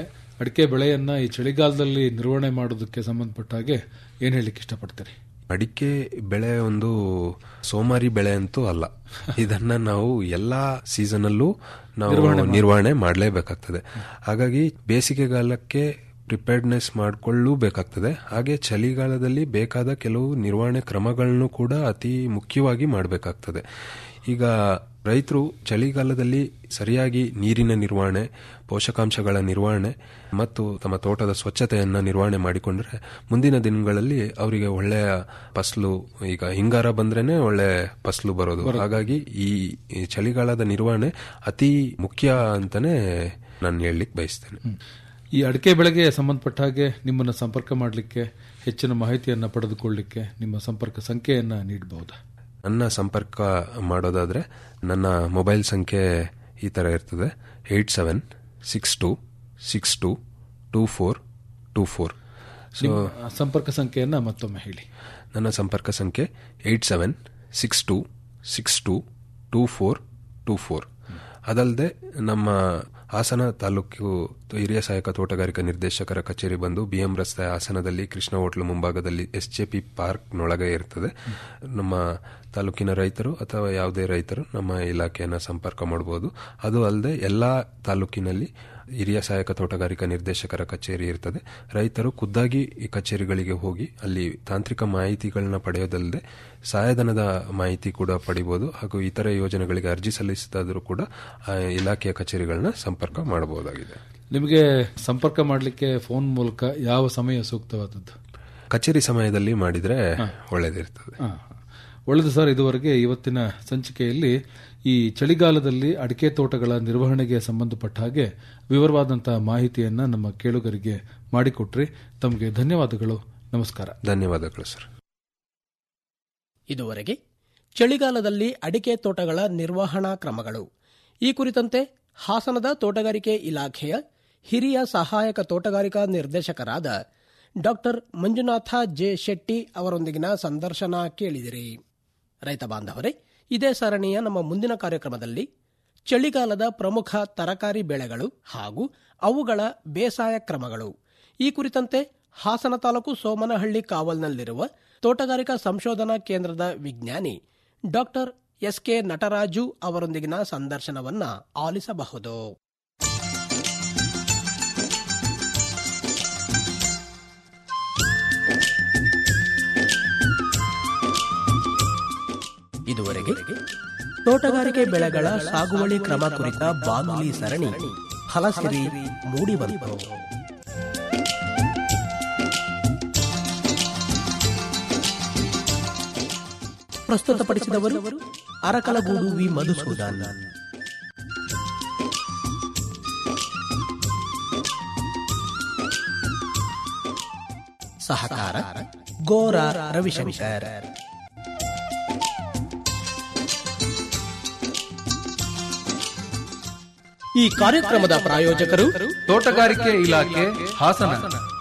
ಅಡಿಕೆ ಬೆಳೆಯನ್ನ ಈ ಚಳಿಗಾಲದಲ್ಲಿ ನಿರ್ವಹಣೆ ಮಾಡೋದಕ್ಕೆ ಸಂಬಂಧಪಟ್ಟ ಹಾಗೆ ಏನ್ ಹೇಳಲಿಕ್ಕೆ ಇಷ್ಟಪಡ್ತೀರಿ ಅಡಿಕೆ ಬೆಳೆ ಒಂದು ಸೋಮಾರಿ ಬೆಳೆ ಅಂತೂ ಅಲ್ಲ ಇದನ್ನ ನಾವು ಎಲ್ಲಾ ಸೀಸನಲ್ಲೂ ನಾವು ನಿರ್ವಹಣೆ ಮಾಡಲೇಬೇಕಾಗ್ತದೆ ಹಾಗಾಗಿ ಬೇಸಿಗೆಗಾಲಕ್ಕೆ ಪ್ರಿಪೇರ್ಡ್ನೆಸ್ ಮಾಡಿಕೊಳ್ಳಬೇಕಾಗ್ತದೆ ಹಾಗೆ ಚಳಿಗಾಲದಲ್ಲಿ ಬೇಕಾದ ಕೆಲವು ನಿರ್ವಹಣೆ ಕ್ರಮಗಳನ್ನು ಕೂಡ ಅತಿ ಮುಖ್ಯವಾಗಿ ಮಾಡಬೇಕಾಗ್ತದೆ ಈಗ ರೈತರು ಚಳಿಗಾಲದಲ್ಲಿ ಸರಿಯಾಗಿ ನೀರಿನ ನಿರ್ವಹಣೆ ಪೋಷಕಾಂಶಗಳ ನಿರ್ವಹಣೆ ಮತ್ತು ತಮ್ಮ ತೋಟದ ಸ್ವಚ್ಛತೆಯನ್ನ ನಿರ್ವಹಣೆ ಮಾಡಿಕೊಂಡ್ರೆ ಮುಂದಿನ ದಿನಗಳಲ್ಲಿ ಅವರಿಗೆ ಒಳ್ಳೆಯ ಫಸಲು ಈಗ ಹಿಂಗಾರ ಬಂದ್ರೇನೆ ಒಳ್ಳೆ ಫಸಲು ಬರೋದು ಹಾಗಾಗಿ ಈ ಈ ಚಳಿಗಾಲದ ನಿರ್ವಹಣೆ ಅತಿ ಮುಖ್ಯ ಅಂತಾನೆ ನಾನು ಹೇಳಲಿಕ್ಕೆ ಬಯಸ್ತೇನೆ ಈ ಅಡಿಕೆ ಬೆಳೆಗೆ ಸಂಬಂಧಪಟ್ಟ ಹಾಗೆ ನಿಮ್ಮನ್ನು ಸಂಪರ್ಕ ಮಾಡಲಿಕ್ಕೆ ಹೆಚ್ಚಿನ ಮಾಹಿತಿಯನ್ನ ಪಡೆದುಕೊಳ್ಳಲಿಕ್ಕೆ ನಿಮ್ಮ ಸಂಪರ್ಕ ಸಂಖ್ಯೆಯನ್ನ ನೀಡಬಹುದಾ ನನ್ನ ಸಂಪರ್ಕ ಮಾಡೋದಾದ್ರೆ ನನ್ನ ಮೊಬೈಲ್ ಸಂಖ್ಯೆ ಈ ತರ ಇರ್ತದೆ eight seven six two six two two four two four so ನಿಮ್ಮ ಸಂಪರ್ಕ ಸಂಖ್ಯೆಯನ್ನ ಮತ್ತೊಮ್ಮೆ ಹೇಳಿ ನನ್ನ ಸಂಪರ್ಕ ಸಂಖ್ಯೆ eight seven six two six two two four two four ಅದಲ್ಲದೆ ನಮ್ಮ ಹಾಸನ ತಾಲೂಕು ಹಿರಿಯ ಸಹಾಯಕ ತೋಟಗಾರಿಕಾ ನಿರ್ದೇಶಕರ ಕಚೇರಿ ಬಂದು ಬಿಎಂ ರಸ್ತೆ ಹಾಸನದಲ್ಲಿ ಕೃಷ್ಣ ಹೋಟ್ಲು ಮುಂಭಾಗದಲ್ಲಿ ಎಸ್ ಜೆ ಪಿ ಪಾರ್ಕ್ನೊಳಗೆ ಇರ್ತದೆ ನಮ್ಮ ತಾಲೂಕಿನ ರೈತರು ಅಥವಾ ಯಾವುದೇ ರೈತರು ನಮ್ಮ ಇಲಾಖೆಯನ್ನು ಸಂಪರ್ಕ ಮಾಡಬಹುದು ಅದು ಅಲ್ಲದೆ ಎಲ್ಲಾ ತಾಲೂಕಿನಲ್ಲಿ ಹಿರಿಯ ಸಹಾಯಕ ತೋಟಗಾರಿಕಾ ನಿರ್ದೇಶಕರ ಕಚೇರಿ ಇರ್ತದೆ ರೈತರು ಖುದ್ದಾಗಿ ಈ ಕಚೇರಿಗಳಿಗೆ ಹೋಗಿ ಅಲ್ಲಿ ತಾಂತ್ರಿಕ ಮಾಹಿತಿಗಳನ್ನ ಪಡೆಯೋದಲ್ಲದೆ ಸಹಾಯಧನದ ಮಾಹಿತಿ ಕೂಡ ಪಡಿಬಹುದು ಹಾಗೂ ಇತರೆ ಯೋಜನೆಗಳಿಗೆ ಅರ್ಜಿ ಸಲ್ಲಿಸಿದಾದರೂ ಕೂಡ ಆ ಇಲಾಖೆಯ ಕಚೇರಿಗಳನ್ನ ಸಂಪರ್ಕ ಮಾಡಬಹುದಾಗಿದೆ ನಿಮಗೆ ಸಂಪರ್ಕ ಮಾಡಲಿಕ್ಕೆ ಫೋನ್ ಮೂಲಕ ಯಾವ ಸಮಯ ಸೂಕ್ತವಾದದ್ದು ಕಚೇರಿ ಸಮಯದಲ್ಲಿ ಮಾಡಿದ್ರೆ ಒಳ್ಳೇದಿರ್ತದೆ ಹಾ. ಒಳ್ಳೆಯದು ಸರ್ ಇದುವರೆಗೆ ಇವತ್ತಿನ ಸಂಚಿಕೆಯಲ್ಲಿ ಈ ಚಳಿಗಾಲದಲ್ಲಿ ಅಡಿಕೆ ತೋಟಗಳ ನಿರ್ವಹಣೆಗೆ ಸಂಬಂಧಪಟ್ಟ ಹಾಗೆ ವಿವರವಾದಂತಹ ಮಾಹಿತಿಯನ್ನ ನಮ್ಮ ಕೇಳುಗರಿಗೆ ಮಾಡಿಕೊಟ್ರಿ ತಮಗೆ ಧನ್ಯವಾದಗಳು ನಮಸ್ಕಾರ ಧನ್ಯವಾದಗಳು ಸರ್ ಇದುವರೆಗೆ ಚಳಿಗಾಲದಲ್ಲಿ ಅಡಿಕೆ ತೋಟಗಳ ನಿರ್ವಹಣಾ ಕ್ರಮಗಳು ಈ ಕುರಿತಂತೆ ಹಾಸನದ ತೋಟಗಾರಿಕೆ ಇಲಾಖೆಯ ಹಿರಿಯ ಸಹಾಯಕ ತೋಟಗಾರಿಕಾ ನಿರ್ದೇಶಕರಾದ ಡಾಕ್ಟರ್ ಮಂಜುನಾಥ ಜೆ ಶೆಟ್ಟಿ ಅವರೊಂದಿಗಿನ ಸಂದರ್ಶನ ಕೇಳಿದಿರಿ ರೈತ ಬಾಂಧವರೇ ಇದೇ ಸರಣಿಯ ನಮ್ಮ ಮುಂದಿನ ಕಾರ್ಯಕ್ರಮದಲ್ಲಿ ಚಳಿಗಾಲದ ಪ್ರಮುಖ ತರಕಾರಿ ಬೆಳೆಗಳು ಹಾಗೂ ಅವುಗಳ ಬೇಸಾಯ ಕ್ರಮಗಳು ಈ ಕುರಿತಂತೆ ಹಾಸನ ತಾಲೂಕು ಸೋಮನಹಳ್ಳಿ ಕಾವಲ್ನಲ್ಲಿರುವ ತೋಟಗಾರಿಕಾ ಸಂಶೋಧನಾ ಕೇಂದ್ರದ ವಿಜ್ಞಾನಿ ಡಾಕ್ಟರ್ ಎಸ್ಕೆ ನಟರಾಜು ಅವರೊಂದಿಗಿನ ಸಂದರ್ಶನವನ್ನ ಆಲಿಸಬಹುದು ಇದುವರೆಗೆ ತೋಟಗಾರಿಕೆ ಬೆಳೆಗಳ ಸಾಗುವಳಿ ಕ್ರಮ ಕುರಿತ ಬಾನುಲಿ ಸರಣಿ ಫಲಸಿರಿ ಮೂಡಿಬಂತು ಪ್ರಸ್ತುತಪಡಿಸಿದವರು ಅರಕಲಗೂಡು ವಿ ಮಧುಸೂದನ್ ಸಹಕಾರ ಗೋರ ರವಿಶಂಕರ್ ಈ ಕಾರ್ಯಕ್ರಮದ ಪ್ರಾಯೋಜಕರು ತೋಟಗಾರಿಕೆ ಇಲಾಖೆ ಹಾಸನ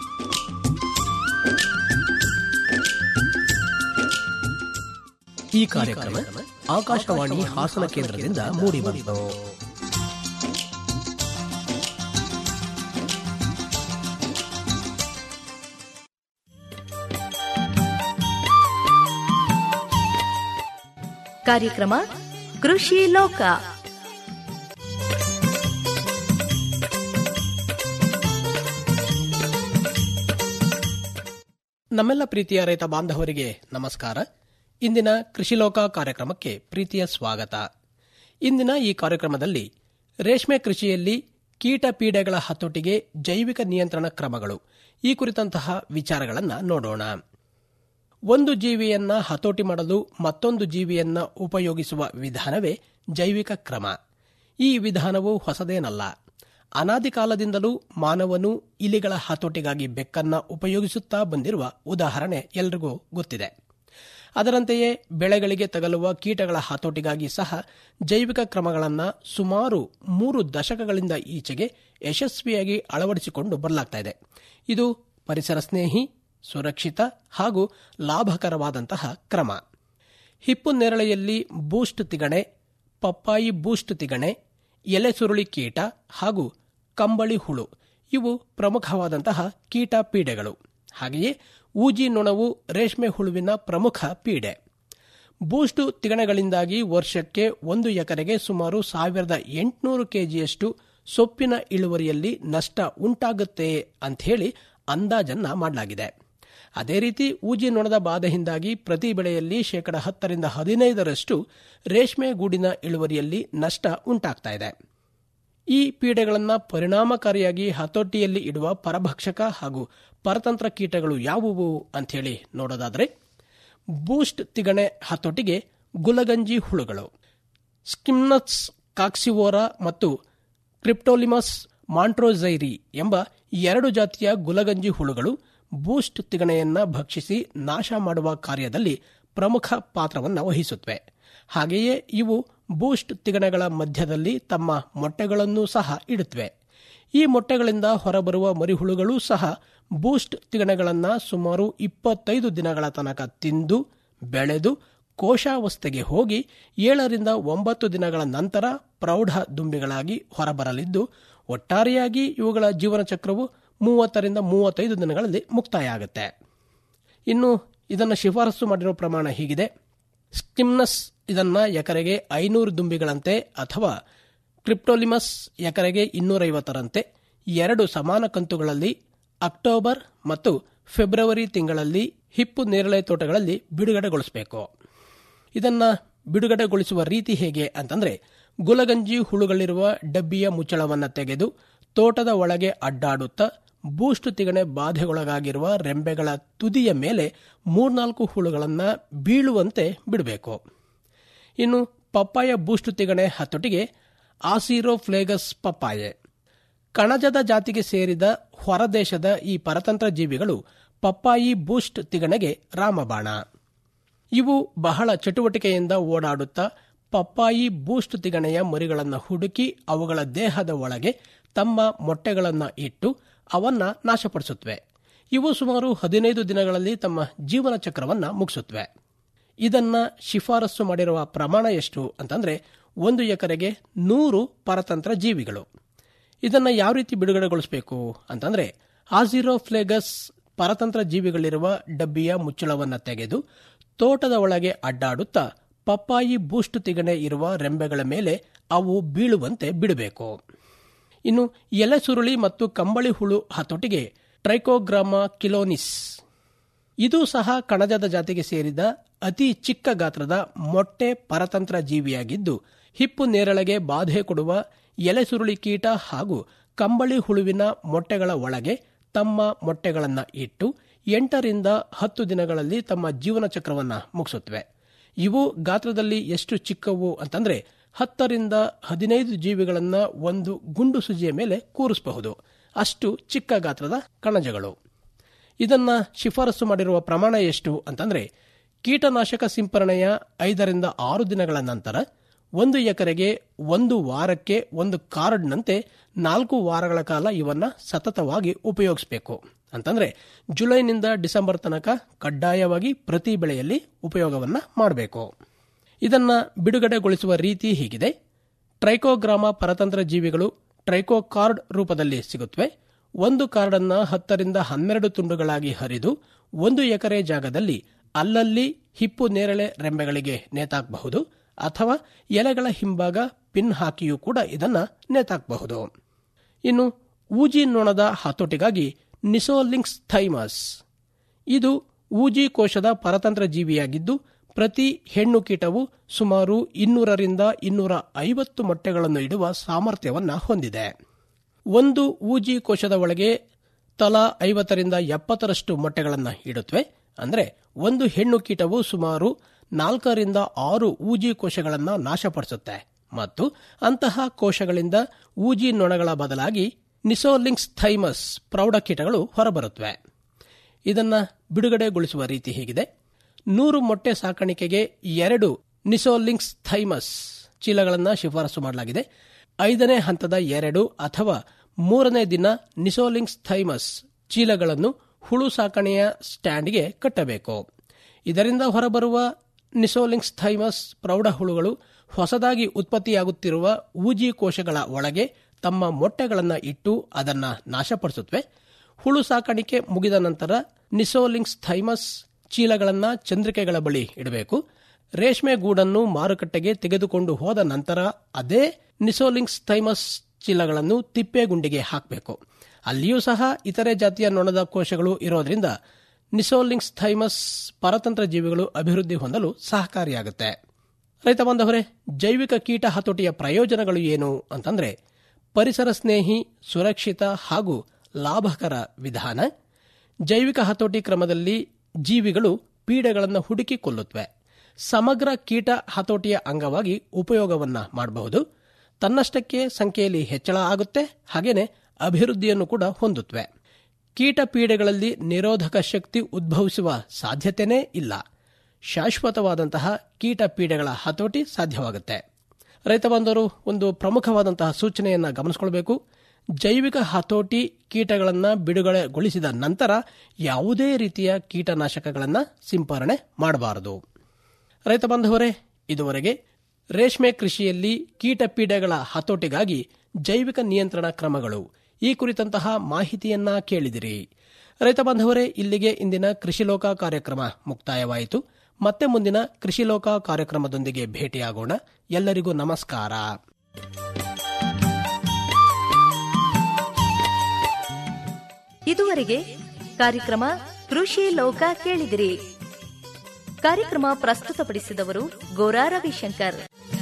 ಈ ಕಾರ್ಯಕ್ರಮ ಆಕಾಶವಾಣಿ ಹಾಸನ ಕೇಂದ್ರದಿಂದ ಮೂಡಿಬಂತು ಕಾರ್ಯಕ್ರಮ ಕೃಷಿ ಲೋಕ ನಮ್ಮೆಲ್ಲ ಪ್ರೀತಿಯ ರೈತ ಬಾಂಧವರಿಗೆ ನಮಸ್ಕಾರ ಇಂದಿನ ಕೃಷಿಲೋಕ ಕಾರ್ಯಕ್ರಮಕ್ಕೆ ಪ್ರೀತಿಯ ಸ್ವಾಗತ ಇಂದಿನ ಈ ಕಾರ್ಯಕ್ರಮದಲ್ಲಿ ರೇಷ್ಮೆ ಕೃಷಿಯಲ್ಲಿ ಕೀಟ ಪೀಡೆಗಳ ಹತೋಟಿಗೆ ಜೈವಿಕ ನಿಯಂತ್ರಣ ಕ್ರಮಗಳು ಈ ಕುರಿತಂತಹ ವಿಚಾರಗಳನ್ನು ನೋಡೋಣ ಒಂದು ಜೀವಿಯನ್ನ ಹತೋಟಿ ಮಾಡಲು ಮತ್ತೊಂದು ಜೀವಿಯನ್ನ ಉಪಯೋಗಿಸುವ ವಿಧಾನವೇ ಜೈವಿಕ ಕ್ರಮ ಈ ವಿಧಾನವು ಹೊಸದೇನಲ್ಲ ಅನಾದಿ ಕಾಲದಿಂದಲೂ ಮಾನವನು ಇಲಿಗಳ ಹತೋಟಿಗಾಗಿ ಬೆಕ್ಕನ್ನ ಉಪಯೋಗಿಸುತ್ತಾ ಬಂದಿರುವ ಉದಾಹರಣೆ ಎಲ್ರಿಗೂ ಗೊತ್ತಿದೆ ಅದರಂತೆಯೇ ಬೆಳೆಗಳಿಗೆ ತಗಲುವ ಕೀಟಗಳ ಹತೋಟಿಗಾಗಿ ಸಹ ಜೈವಿಕ ಕ್ರಮಗಳನ್ನು ಸುಮಾರು ಮೂರು ದಶಕಗಳಿಂದ ಈಚೆಗೆ ಯಶಸ್ವಿಯಾಗಿ ಅಳವಡಿಸಿಕೊಂಡು ಬರಲಾಗ್ತಾ ಇದೆ ಇದು ಪರಿಸರ ಸ್ನೇಹಿ ಸುರಕ್ಷಿತ ಹಾಗೂ ಲಾಭಕರವಾದಂತಹ ಕ್ರಮ ಹಿಪ್ಪು ನೇರಳೆಯಲ್ಲಿ ಬೂಸ್ಟ್ ತಿಗಣೆ ಪಪ್ಪಾಯಿ ಬೂಸ್ಟ್ ತಿಗಣೆ ಎಲೆ ಸುರುಳಿ ಕೀಟ ಹಾಗೂ ಕಂಬಳಿ ಹುಳು ಇವು ಪ್ರಮುಖವಾದಂತಹ ಕೀಟ ಪೀಡೆಗಳು ಹಾಗೆಯೇ ಊಜಿ ನೊಣವು ರೇಷ್ಮೆ ಹುಳುವಿನ ಪ್ರಮುಖ ಪೀಡೆ ಬೂಸ್ಟು ತಿಗಣೆಗಳಿಂದಾಗಿ ವರ್ಷಕ್ಕೆ ಒಂದು ಎಕರೆಗೆ ಸುಮಾರು ಸಾವಿರದ ಎಂಟುನೂರು ಕೆಜಿಯಷ್ಟು ಸೊಪ್ಪಿನ ಇಳುವರಿಯಲ್ಲಿ ನಷ್ಟ ಉಂಟಾಗುತ್ತೆ ಅಂತ ಹೇಳಿ ಅಂದಾಜನ್ನ ಮಾಡಲಾಗಿದೆ ಅದೇ ರೀತಿ ಊಜಿ ನೊಣದ ಬಾಧೆಯಿಂದಾಗಿ ಪ್ರತಿ ಬೆಳೆಯಲ್ಲಿ ಶೇಕಡ ಹತ್ತರಿಂದ ಹದಿನೈದರಷ್ಟು ರೇಷ್ಮೆ ಗೂಡಿನ ಇಳುವರಿಯಲ್ಲಿ ನಷ್ಟ ಉಂಟಾಗ್ತಾ ಇದೆ ಈ ಪೀಡೆಗಳನ್ನು ಪರಿಣಾಮಕಾರಿಯಾಗಿ ಹತೋಟಿಯಲ್ಲಿ ಇಡುವ ಪರಭಕ್ಷಕ ಹಾಗೂ ಪರತಂತ್ರ ಕೀಟಗಳು ಯಾವುವು ಅಂಥೇಳಿ ನೋಡೋದಾದರೆ ಬೂಸ್ಟ್ ತಿಗಣೆ ಹತೋಟಿಗೆ ಗುಲಗಂಜಿ ಹುಳುಗಳು ಸ್ಕಿಮ್ನಸ್ ಕಾಕ್ಸಿವೋರಾ ಮತ್ತು ಕ್ರಿಪ್ಟೋಲಿಮಸ್ ಮಾಂಟ್ರೋಸೈರಿ ಎಂಬ ಎರಡು ಜಾತಿಯ ಗುಲಗಂಜಿ ಹುಳುಗಳು ಬೂಸ್ಟ್ ತಿಗಣೆಯನ್ನ ಭಕ್ಷಿಸಿ ನಾಶ ಮಾಡುವ ಕಾರ್ಯದಲ್ಲಿ ಪ್ರಮುಖ ಪಾತ್ರವನ್ನು ವಹಿಸುತ್ತವೆ ಹಾಗೆಯೇ ಇವು ಬೂಸ್ಟ್ ತಿಗಣೆಗಳ ಮಧ್ಯದಲ್ಲಿ ತಮ್ಮ ಮೊಟ್ಟೆಗಳನ್ನೂ ಸಹ ಇಡುತ್ತವೆ ಈ ಮೊಟ್ಟೆಗಳಿಂದ ಹೊರಬರುವ ಮರಿಹುಳುಗಳೂ ಸಹ ಬೂಸ್ಟ್ ತಿಗಣೆಗಳನ್ನು ಸುಮಾರು ಇಪ್ಪತ್ತೈದು ದಿನಗಳ ತನಕ ತಿಂದು ಬೆಳೆದು ಕೋಶಾವಸ್ಥೆಗೆ ಹೋಗಿ ಏಳರಿಂದ ಒಂಬತ್ತು ದಿನಗಳ ನಂತರ ಪ್ರೌಢ ದುಂಬಿಗಳಾಗಿ ಹೊರಬರಲಿದ್ದು ಒಟ್ಟಾರೆಯಾಗಿ ಇವುಗಳ ಜೀವನ ಚಕ್ರವು ಮೂವತ್ತರಿಂದ ಮೂವತ್ತೈದು ದಿನಗಳಲ್ಲಿ ಮುಕ್ತಾಯ ಆಗುತ್ತೆ ಇನ್ನು ಇದನ್ನು ಶಿಫಾರಸು ಮಾಡಿರೋ ಪ್ರಮಾಣ ಹೀಗಿದೆ ಸ್ಕಿಮ್ನಸ್ ಇದನ್ನ ಎಕರೆಗೆ ಐನೂರು ದುಂಬಿಗಳಂತೆ ಅಥವಾ ಕ್ರಿಪ್ಟೋಲಿಮಸ್ ಎಕರೆಗೆ ಇನ್ನೂರೈವತ್ತರಂತೆ ಎರಡು ಸಮಾನ ಕಂತುಗಳಲ್ಲಿ ಅಕ್ಟೋಬರ್ ಮತ್ತು ಫೆಬ್ರವರಿ ತಿಂಗಳಲ್ಲಿ ಹಿಪ್ಪು ನೇರಳೆ ತೋಟಗಳಲ್ಲಿ ಬಿಡುಗಡೆಗೊಳಿಸಬೇಕು ಇದನ್ನ ಬಿಡುಗಡೆಗೊಳಿಸುವ ರೀತಿ ಹೇಗೆ ಅಂತಂದ್ರೆ ಗುಲಗಂಜಿ ಹುಳುಗಳಿರುವ ಡಬ್ಬಿಯ ಮುಚ್ಚಳವನ್ನು ತೆಗೆದು ತೋಟದ ಒಳಗೆ ಅಡ್ಡಾಡುತ್ತಾ ಬೂಸ್ಟ್ ತಿಗಣೆ ಬಾಧೆಗೊಳಗಾಗಿರುವ ರೆಂಬೆಗಳ ತುದಿಯ ಮೇಲೆ ಮೂರ್ನಾಲ್ಕು ಹುಳುಗಳನ್ನು ಬೀಳುವಂತೆ ಬಿಡಬೇಕು ಇನ್ನು ಪಪ್ಪಾಯ ಬೂಸ್ಟ್ ತಿಗಣೆ ಹತೋಟಿಗೆ ಆಸಿರೋ ಫ್ಲೇಗಸ್ ಪಪ್ಪಾಯೆ ಕಣಜದ ಜಾತಿಗೆ ಸೇರಿದ ಹೊರದೇಶದ ಈ ಪರತಂತ್ರ ಜೀವಿಗಳು ಪಪ್ಪಾಯಿ ಬೂಸ್ಟ್ ತಿಗಣೆಗೆ ರಾಮಬಾಣ ಇವು ಬಹಳ ಚಟುವಟಿಕೆಯಿಂದ ಓಡಾಡುತ್ತಾ ಪಪ್ಪಾಯಿ ಬೂಸ್ಟ್ ತಿಗಣೆಯ ಮರಿಗಳನ್ನು ಹುಡುಕಿ ಅವುಗಳ ದೇಹದ ಒಳಗೆ ತಮ್ಮ ಮೊಟ್ಟೆಗಳನ್ನು ಇಟ್ಟು ಅವನ್ನ ನಾಶಪಡಿಸುತ್ತವೆ ಇವು ಸುಮಾರು ಹದಿನೈದು ದಿನಗಳಲ್ಲಿ ತಮ್ಮ ಜೀವನ ಚಕ್ರವನ್ನ ಮುಗಿಸುತ್ತವೆ ಇದನ್ನ ಶಿಫಾರಸು ಮಾಡಿರುವ ಪ್ರಮಾಣ ಎಷ್ಟು ಅಂತಂದ್ರೆ ಒಂದು ಎಕರೆಗೆ ನೂರು ಪರತಂತ್ರ ಜೀವಿಗಳು ಇದನ್ನ ಯಾವ ರೀತಿ ಬಿಡುಗಡೆಗೊಳಿಸಬೇಕು ಅಂತಂದ್ರೆ ಆಸಿರೋ ಫ್ಲೇಗಸ್ ಪರತಂತ್ರ ಜೀವಿಗಳಿರುವ ಡಬ್ಬಿಯ ಮುಚ್ಚಳವನ್ನು ತೆಗೆದು ತೋಟದ ಒಳಗೆ ಅಡ್ಡಾಡುತ್ತಾ ಪಪ್ಪಾಯಿ ಬೂಸ್ಟ್ ತಿಗಣೆ ಇರುವ ರೆಂಬೆಗಳ ಮೇಲೆ ಅವು ಬೀಳುವಂತೆ ಬಿಡಬೇಕು ಇನ್ನು ಎಲೆ ಸುರುಳಿ ಮತ್ತು ಕಂಬಳಿ ಹುಳು ಹತೋಟಿಗೆ ಟ್ರೈಕೋಗ್ರಾಮ ಕಿಲೋನಿಸ್ ಇದು ಸಹ ಕಣಜದ ಜಾತಿಗೆ ಸೇರಿದ ಅತಿ ಚಿಕ್ಕ ಗಾತ್ರದ ಮೊಟ್ಟೆ ಪರತಂತ್ರ ಜೀವಿಯಾಗಿದ್ದು ಹಿಪ್ಪು ನೇರಳೆಗೆ ಬಾಧೆ ಕೊಡುವ ಎಲೆ ಸುರುಳಿ ಕೀಟ ಹಾಗೂ ಕಂಬಳಿ ಹುಳುವಿನ ಮೊಟ್ಟೆಗಳ ಒಳಗೆ ತಮ್ಮ ಮೊಟ್ಟೆಗಳನ್ನು ಇಟ್ಟು ಎಂಟರಿಂದ ಹತ್ತು ದಿನಗಳಲ್ಲಿ ತಮ್ಮ ಜೀವನ ಚಕ್ರವನ್ನು ಮುಗಿಸುತ್ತವೆ ಇವು ಗಾತ್ರದಲ್ಲಿ ಎಷ್ಟು ಚಿಕ್ಕವು ಅಂತಂದ್ರೆ ಹತ್ತರಿಂದ ಹದಿನೈದು ಜೀವಿಗಳನ್ನ ಒಂದು ಗುಂಡು ಸುಜಿಯ ಮೇಲೆ ಕೂರಿಸಬಹುದು ಅಷ್ಟು ಚಿಕ್ಕ ಗಾತ್ರದ ಕಣಜಗಳು ಇದನ್ನ ಶಿಫಾರಸು ಮಾಡಿರುವ ಪ್ರಮಾಣ ಎಷ್ಟು ಅಂತಂದ್ರೆ ಕೀಟನಾಶಕ ಸಿಂಪರಣೆಯ ಐದರಿಂದ ಆರು ದಿನಗಳ ನಂತರ ಒಂದು ಎಕರೆಗೆ ಒಂದು ವಾರಕ್ಕೆ ಒಂದು ಕಾರ್ಡ್ನಂತೆ ನಾಲ್ಕು ವಾರಗಳ ಕಾಲ ಇವನ್ನ ಸತತವಾಗಿ ಉಪಯೋಗಿಸಬೇಕು ಅಂತಂದ್ರೆ ಜುಲೈನಿಂದ ಡಿಸೆಂಬರ್ ತನಕ ಕಡ್ಡಾಯವಾಗಿ ಪ್ರತಿ ಬೆಳೆಯಲ್ಲಿ ಉಪಯೋಗವನ್ನ ಮಾಡಬೇಕು ಇದನ್ನ ಬಿಡುಗಡೆಗೊಳಿಸುವ ರೀತಿ ಹೀಗಿದೆ ಟ್ರೈಕೋಗ್ರಾಮ ಪರತಂತ್ರ ಜೀವಿಗಳು ಟ್ರೈಕೋ ಕಾರ್ಡ್ ರೂಪದಲ್ಲಿ ಸಿಗುತ್ತವೆ ಒಂದು ಕಾರ್ಡನ್ನ ಹತ್ತರಿಂದ ಹನ್ನೆರಡು ತುಂಡುಗಳಾಗಿ ಹರಿದು ಒಂದು ಎಕರೆ ಜಾಗದಲ್ಲಿ ಅಲ್ಲಲ್ಲಿ ಹಿಪ್ಪು ನೇರಳೆ ರೆಂಬೆಗಳಿಗೆ ನೇತಾಕಬಹುದು ಅಥವಾ ಎಲೆಗಳ ಹಿಂಭಾಗ ಪಿನ್ ಹಾಕಿಯೂ ಕೂಡ ಇದನ್ನ ನೇತಾಕಬಹುದು ಇನ್ನು ಊಜಿ ನೊಣದ ಹತೋಟಿಗಾಗಿ ನಿಸೋಲಿಂಕ್ಸ್ ಥೈಮಸ್ ಇದು ಊಜಿ ಕೋಶದ ಪರತಂತ್ರ ಜೀವಿಯಾಗಿದ್ದು ಪ್ರತಿ ಹೆಣ್ಣು ಕೀಟವು ಸುಮಾರು ಇನ್ನೂರರಿಂದ ಇನ್ನೂರ ಐವತ್ತು ಮೊಟ್ಟೆಗಳನ್ನು ಇಡುವ ಸಾಮರ್ಥ್ಯವನ್ನ ಹೊಂದಿದೆ ಒಂದು ಊಜಿ ಕೋಶದ ಒಳಗೆ ತಲಾ ಐವತ್ತರಿಂದ ಎಪ್ಪತ್ತರಷ್ಟು ಮೊಟ್ಟೆಗಳನ್ನು ಇಡುತ್ತವೆ ಅಂದರೆ ಒಂದು ಹೆಣ್ಣು ಕೀಟವು ಸುಮಾರು ನಾಲ್ಕರಿಂದ ಆರು ಊಜಿ ಕೋಶಗಳನ್ನು ನಾಶಪಡಿಸುತ್ತೆ ಮತ್ತು ಅಂತಹ ಕೋಶಗಳಿಂದ ಊಜಿ ನೊಣಗಳ ಬದಲಾಗಿ ನಿಸೋಲಿಂಕ್ಸ್ ಥೈಮಸ್ ಪ್ರೌಢ ಕೀಟಗಳು ಹೊರಬರುತ್ತವೆ ಇದನ್ನ ಬಿಡುಗಡೆಗೊಳಿಸುವ ರೀತಿ ಹೀಗಿದೆ ನೂರು ಮೊಟ್ಟೆ ಸಾಕಾಣಿಕೆಗೆ ಎರಡು ನಿಸೋಲಿಂಕ್ಸ್ ಥೈಮಸ್ ಚೀಲಗಳನ್ನು ಶಿಫಾರಸು ಮಾಡಲಾಗಿದೆ ಐದನೇ ಹಂತದ ಎರಡು ಅಥವಾ ಮೂರನೇ ದಿನ ನಿಸೋಲಿಂಕ್ಸ್ ಥೈಮಸ್ ಚೀಲಗಳನ್ನು ಹುಳು ಸಾಕಣೆಯ ಸ್ಟ್ಯಾಂಡ್ಗೆ ಕಟ್ಟಬೇಕು ಇದರಿಂದ ಹೊರಬರುವ ನಿಸೋಲಿಂಕ್ಸ್ ಥೈಮಸ್ ಪ್ರೌಢ ಹುಳುಗಳು ಹೊಸದಾಗಿ ಉತ್ಪತ್ತಿಯಾಗುತ್ತಿರುವ ಊಜಿ ಕೋಶಗಳ ಒಳಗೆ ತಮ್ಮ ಮೊಟ್ಟೆಗಳನ್ನು ಇಟ್ಟು ಅದನ್ನ ನಾಶಪಡಿಸುತ್ತವೆ ಹುಳು ಸಾಕಾಣಿಕೆ ಮುಗಿದ ನಂತರ ನಿಸೋಲಿಂಗ್ಸ್ ಥೈಮಸ್ ಚೀಲಗಳನ್ನ ಚಂದ್ರಿಕೆಗಳ ಬಳಿ ಇಡಬೇಕು ರೇಷ್ಮೆ ಗೂಡನ್ನು ಮಾರುಕಟ್ಟೆಗೆ ತೆಗೆದುಕೊಂಡು ಹೋದ ನಂತರ ಅದೇ ನಿಸೋಲಿಂಗ್ಸ್ ಥೈಮಸ್ ಚೀಲಗಳನ್ನು ತಿಪ್ಪೆಗುಂಡಿಗೆ ಹಾಕಬೇಕು ಅಲ್ಲಿಯೂ ಸಹ ಇತರೆ ಜಾತಿಯ ನೊಣದ ಕೋಶಗಳು ಇರೋದ್ರಿಂದ ನಿಸೋಲಿಂಗ್ಸ್ ಥೈಮಸ್ ಪರತಂತ್ರ ಜೀವಿಗಳು ಅಭಿವೃದ್ಧಿ ಹೊಂದಲು ಸಹಕಾರಿಯಾಗುತ್ತೆ ರೈತ ಬಾಂಧವರೇ ಜೈವಿಕ ಕೀಟ ಹತೋಟಿಯ ಪ್ರಯೋಜನಗಳು ಏನು ಅಂತಂದ್ರೆ ಪರಿಸರ ಸ್ನೇಹಿ ಸುರಕ್ಷಿತ ಹಾಗೂ ಲಾಭಕರ ವಿಧಾನ ಜೈವಿಕ ಹತೋಟಿ ಕ್ರಮದಲ್ಲಿ ಜೀವಿಗಳು ಪೀಡೆಗಳನ್ನು ಹುಡುಕಿ ಕೊಲ್ಲುತ್ತವೆ ಸಮಗ್ರ ಕೀಟ ಹತೋಟಿಯ ಅಂಗವಾಗಿ ಉಪಯೋಗವನ್ನ ಮಾಡಬಹುದು ತನ್ನಷ್ಟಕ್ಕೆ ಸಂಖ್ಯೆಯಲ್ಲಿ ಹೆಚ್ಚಳ ಆಗುತ್ತೆ ಹಾಗೇನೆ ಅಭಿವೃದ್ಧಿಯನ್ನು ಕೂಡ ಹೊಂದುತ್ತವೆ ಕೀಟ ಪೀಡೆಗಳಲ್ಲಿ ನಿರೋಧಕ ಶಕ್ತಿ ಉದ್ಭವಿಸುವ ಸಾಧ್ಯತೆಯೇ ಇಲ್ಲ ಶಾಶ್ವತವಾದಂತಹ ಕೀಟ ಪೀಡೆಗಳ ಹತೋಟಿ ಸಾಧ್ಯವಾಗುತ್ತೆ ರೈತ ಬಾಂಧವರು ಒಂದು ಪ್ರಮುಖವಾದಂತಹ ಸೂಚನೆಯನ್ನ ಗಮನಿಸಿಕೊಳ್ಬೇಕು ಜೈವಿಕ ಹತೋಟಿ ಕೀಟಗಳನ್ನು ಬಿಡುಗಡೆಗೊಳಿಸಿದ ನಂತರ ಯಾವುದೇ ರೀತಿಯ ಕೀಟನಾಶಕಗಳನ್ನು ಸಿಂಪರಣೆ ಮಾಡಬಾರದು ರೈತ ಬಾಂಧವರೇ ಇದುವರೆಗೆ ರೇಷ್ಮೆ ಕೃಷಿಯಲ್ಲಿ ಕೀಟ ಪೀಡೆಗಳ ಹತೋಟಿಗಾಗಿ ಜೈವಿಕ ನಿಯಂತ್ರಣ ಕ್ರಮಗಳು ಈ ಕುರಿತಂತಹ ಮಾಹಿತಿಯನ್ನ ಕೇಳಿದಿರಿ ರೈತ ಬಾಂಧವರೇ ಇಲ್ಲಿಗೆ ಇಂದಿನ ಕೃಷಿ ಲೋಕ ಕಾರ್ಯಕ್ರಮ ಮುಕ್ತಾಯವಾಯಿತು ಮತ್ತೆ ಮುಂದಿನ ಕೃಷಿ ಲೋಕ ಕಾರ್ಯಕ್ರಮದೊಂದಿಗೆ ಭೇಟಿಯಾಗೋಣ ಎಲ್ಲರಿಗೂ ನಮಸ್ಕಾರ ಇದುವರೆಗೆ ಕಾರ್ಯಕ್ರಮ ಕೃಷಿ ಲೋಕ ಕೇಳಿದಿರಿ ಕಾರ್ಯಕ್ರಮ ಪ್ರಸ್ತುತಪಡಿಸಿದವರು ಗೋರಾ ರವಿಶಂಕರ್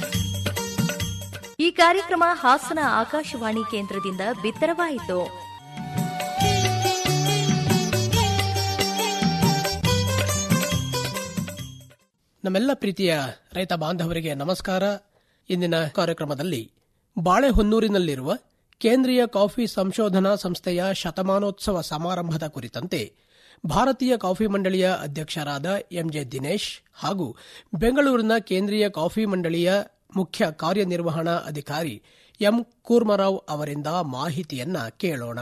ಈ ಕಾರ್ಯಕ್ರಮ ಹಾಸನ ಆಕಾಶವಾಣಿ ಕೇಂದ್ರದಿಂದ ಬಿತ್ತರವಾಯಿತು ನಮ್ಮೆಲ್ಲ ಪ್ರೀತಿಯ ರೈತ ಬಾಂಧವರಿಗೆ ನಮಸ್ಕಾರ ಇಂದಿನ ಕಾರ್ಯಕ್ರಮದಲ್ಲಿ ಬಾಳೆಹೊನ್ನೂರಿನಲ್ಲಿರುವ ಕೇಂದ್ರೀಯ ಕಾಫಿ ಸಂಶೋಧನಾ ಸಂಸ್ಥೆಯ ಶತಮಾನೋತ್ಸವ ಸಮಾರಂಭದ ಕುರಿತಂತೆ ಭಾರತೀಯ ಕಾಫಿ ಮಂಡಳಿಯ ಅಧ್ಯಕ್ಷರಾದ ಎಂಜೆ ದಿನೇಶ್ ಹಾಗೂ ಬೆಂಗಳೂರಿನ ಕೇಂದ್ರೀಯ ಕಾಫಿ ಮಂಡಳಿಯ ಮುಖ್ಯ ಕಾರ್ಯನಿರ್ವಹಣಾ ಅಧಿಕಾರಿ ಎಂ ಕೂರ್ಮರಾವ್ ಅವರಿಂದ ಮಾಹಿತಿಯನ್ನ ಕೇಳೋಣ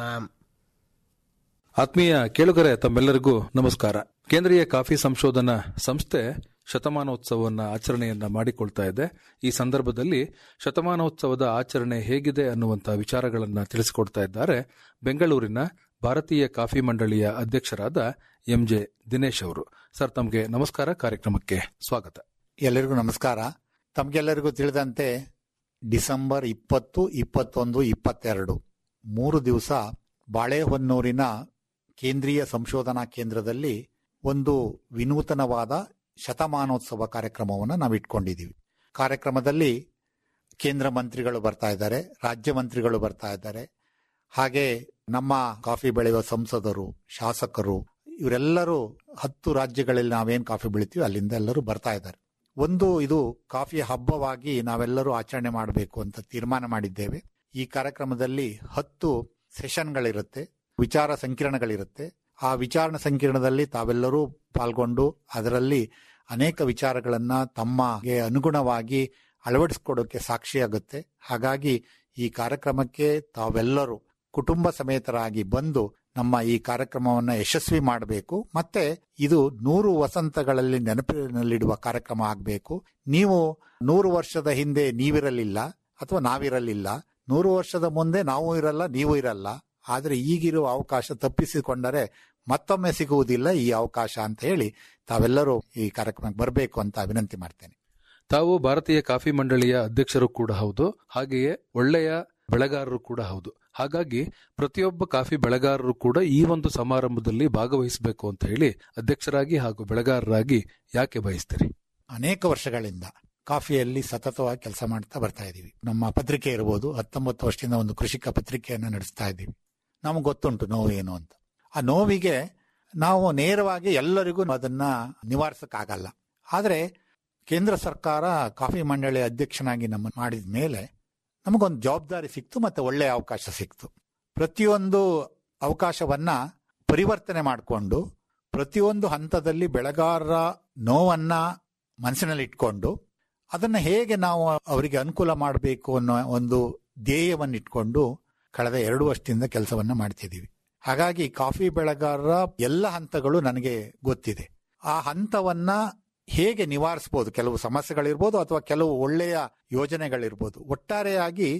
ಆತ್ಮೀಯ ಕೇಳುಗರೆ ತಮ್ಮೆಲ್ಲರಿಗೂ ನಮಸ್ಕಾರ ಕೇಂದ್ರೀಯ ಕಾಫಿ ಸಂಶೋಧನಾ ಸಂಸ್ಥೆ ಶತಮಾನೋತ್ಸವವನ್ನು ಆಚರಣೆಯನ್ನ ಮಾಡಿಕೊಳ್ತಾ ಇದೆ ಈ ಸಂದರ್ಭದಲ್ಲಿ ಶತಮಾನೋತ್ಸವದ ಆಚರಣೆ ಹೇಗಿದೆ ಅನ್ನುವಂತಹ ವಿಚಾರಗಳನ್ನ ತಿಳಿಸಿಕೊಡ್ತಾ ಇದ್ದಾರೆ ಬೆಂಗಳೂರಿನ ಭಾರತೀಯ ಕಾಫಿ ಮಂಡಳಿಯ ಅಧ್ಯಕ್ಷರಾದ ಎಂಜೆ ದಿನೇಶ್ ಅವರು ಸರ್ ತಮಗೆ ನಮಸ್ಕಾರ ಕಾರ್ಯಕ್ರಮಕ್ಕೆ ಸ್ವಾಗತ ಎಲ್ಲರಿಗೂ ನಮಸ್ಕಾರ ತಮಗೆಲ್ಲರಿಗೂ ತಿಳಿದಂತೆ ಡಿಸೆಂಬರ್ ಇಪ್ಪತ್ತು ಇಪ್ಪತ್ತೊಂದು ಇಪ್ಪತ್ತೆರಡು ಮೂರು ದಿವಸ ಬಾಳೆಹೊನ್ನೂರಿನ ಕೇಂದ್ರೀಯ ಸಂಶೋಧನಾ ಕೇಂದ್ರದಲ್ಲಿ ಒಂದು ವಿನೂತನವಾದ ಶತಮಾನೋತ್ಸವ ಕಾರ್ಯಕ್ರಮವನ್ನು ನಾವು ಇಟ್ಕೊಂಡಿದ್ದೀವಿ ಕಾರ್ಯಕ್ರಮದಲ್ಲಿ ಕೇಂದ್ರ ಮಂತ್ರಿಗಳು ಬರ್ತಾ ಇದ್ದಾರೆ ರಾಜ್ಯ ಮಂತ್ರಿಗಳು ಬರ್ತಾ ಇದ್ದಾರೆ ಹಾಗೆ ನಮ್ಮ ಕಾಫಿ ಬೆಳೆಯುವ ಸಂಸದರು ಶಾಸಕರು ಇವರೆಲ್ಲರೂ ಹತ್ತು ರಾಜ್ಯಗಳಲ್ಲಿ ನಾವೇನ್ ಕಾಫಿ ಬೆಳಿತೀವಿ ಅಲ್ಲಿಂದ ಎಲ್ಲರೂ ಬರ್ತಾ ಇದ್ದಾರೆ ಒಂದು ಇದು ಕಾಫಿ ಹಬ್ಬವಾಗಿ ನಾವೆಲ್ಲರೂ ಆಚರಣೆ ಮಾಡಬೇಕು ಅಂತ ತೀರ್ಮಾನ ಮಾಡಿದ್ದೇವೆ ಈ ಕಾರ್ಯಕ್ರಮದಲ್ಲಿ ಹತ್ತು ಸೆಷನ್ಗಳಿರುತ್ತೆ ವಿಚಾರ ಸಂಕಿರಣಗಳಿರುತ್ತೆ ಆ ವಿಚಾರ ಸಂಕಿರಣದಲ್ಲಿ ತಾವೆಲ್ಲರೂ ಪಾಲ್ಗೊಂಡು ಅದರಲ್ಲಿ ಅನೇಕ ವಿಚಾರಗಳನ್ನ ತಮಗೆ ಅನುಗುಣವಾಗಿ ಅಳವಡಿಸ್ಕೊಡೋಕೆ ಸಾಕ್ಷಿಯಾಗುತ್ತೆ ಹಾಗಾಗಿ ಈ ಕಾರ್ಯಕ್ರಮಕ್ಕೆ ತಾವೆಲ್ಲರೂ ಕುಟುಂಬ ಸಮೇತರಾಗಿ ಬಂದು ನಮ್ಮ ಈ ಕಾರ್ಯಕ್ರಮವನ್ನು ಯಶಸ್ವಿ ಮಾಡಬೇಕು ಮತ್ತೆ ಇದು ನೂರು ವಸಂತಗಳಲ್ಲಿ ನೆನಪಿನಲ್ಲಿಡುವ ಕಾರ್ಯಕ್ರಮ ಆಗಬೇಕು ನೀವು ನೂರು ವರ್ಷದ ಹಿಂದೆ ನೀವಿರಲಿಲ್ಲ ಅಥವಾ ನಾವಿರಲಿಲ್ಲ ನೂರು ವರ್ಷದ ಮುಂದೆ ನಾವು ಇರಲ್ಲ ನೀವು ಇರಲ್ಲ ಆದರೆ ಈಗಿರುವ ಅವಕಾಶ ತಪ್ಪಿಸಿಕೊಂಡರೆ ಮತ್ತೊಮ್ಮೆ ಸಿಗುವುದಿಲ್ಲ ಈ ಅವಕಾಶ ಅಂತ ಹೇಳಿ ತಾವೆಲ್ಲರೂ ಈ ಕಾರ್ಯಕ್ರಮಕ್ಕೆ ಬರಬೇಕು ಅಂತ ವಿನಂತಿ ಮಾಡ್ತೇನೆ ತಾವು ಭಾರತೀಯ ಕಾಫಿ ಮಂಡಳಿಯ ಅಧ್ಯಕ್ಷರು ಕೂಡ ಹೌದು ಹಾಗೆಯೇ ಒಳ್ಳೆಯ ಬೆಳೆಗಾರರು ಕೂಡ ಹೌದು ಹಾಗಾಗಿ ಪ್ರತಿಯೊಬ್ಬ ಕಾಫಿ ಬೆಳೆಗಾರರು ಕೂಡ ಈ ಒಂದು ಸಮಾರಂಭದಲ್ಲಿ ಭಾಗವಹಿಸಬೇಕು ಅಂತ ಹೇಳಿ ಅಧ್ಯಕ್ಷರಾಗಿ ಹಾಗೂ ಬೆಳೆಗಾರರಾಗಿ ಯಾಕೆ ಬಯಸ್ತೀರಿ ಅನೇಕ ವರ್ಷಗಳಿಂದ ಕಾಫಿಯಲ್ಲಿ ಸತತವಾಗಿ ಕೆಲಸ ಮಾಡ್ತಾ ಬರ್ತಾ ಇದ್ದೀವಿ ನಮ್ಮ ಪತ್ರಿಕೆ ಇರಬಹುದು ಹತ್ತೊಂಬತ್ತು ವರ್ಷದಿಂದ ಒಂದು ಕೃಷಿಕ ಪತ್ರಿಕೆಯನ್ನು ನಡೆಸ್ತಾ ಇದ್ದೀವಿ ನಮಗೆ ಗೊತ್ತುಂಟು ನೋವು ಏನು ಅಂತ ಆ ನೋವಿಗೆ ನಾವು ನೇರವಾಗಿ ಎಲ್ಲರಿಗೂ ಅದನ್ನ ನಿವಾರಿಸಕ್ಕಾಗಲ್ಲ ಆದರೆ ಕೇಂದ್ರ ಸರ್ಕಾರ ಕಾಫಿ ಮಂಡಳಿ ಅಧ್ಯಕ್ಷನಾಗಿ ನಮ್ಮ ಮಾಡಿದ ಮೇಲೆ ನಮಗೊಂದು ಜವಾಬ್ದಾರಿ ಸಿಕ್ತು ಮತ್ತೆ ಒಳ್ಳೆಯ ಅವಕಾಶ ಸಿಕ್ತು ಪ್ರತಿಯೊಂದು ಅವಕಾಶವನ್ನ ಪರಿವರ್ತನೆ ಮಾಡಿಕೊಂಡು ಪ್ರತಿಯೊಂದು ಹಂತದಲ್ಲಿ ಬೆಳೆಗಾರರ ನೋವನ್ನ ಮನಸ್ಸಿನಲ್ಲಿ ಇಟ್ಕೊಂಡು ಅದನ್ನ ಹೇಗೆ ನಾವು ಅವರಿಗೆ ಅನುಕೂಲ ಮಾಡಬೇಕು ಅನ್ನೋ ಒಂದು ಧ್ಯೇಯವನ್ನು ಇಟ್ಕೊಂಡು ಕಳೆದ ಎರಡು ವರ್ಷದಿಂದ ಕೆಲಸವನ್ನ ಮಾಡ್ತಿದ್ದೀವಿ ಹಾಗಾಗಿ ಕಾಫಿ ಬೆಳೆಗಾರರ ಎಲ್ಲ ಹಂತಗಳು ನನಗೆ ಗೊತ್ತಿದೆ ಆ ಹಂತವನ್ನ ಹೇಗೆ ನಿವಾರಿಸಬಹುದು ಕೆಲವು ಸಮಸ್ಯೆಗಳಿರ್ಬೋದು ಅಥವಾ ಕೆಲವು ಒಳ್ಳೆಯ ಯೋಜನೆಗಳಿರ್ಬೋದು ಒಟ್ಟಾರೆಯಾಗಿ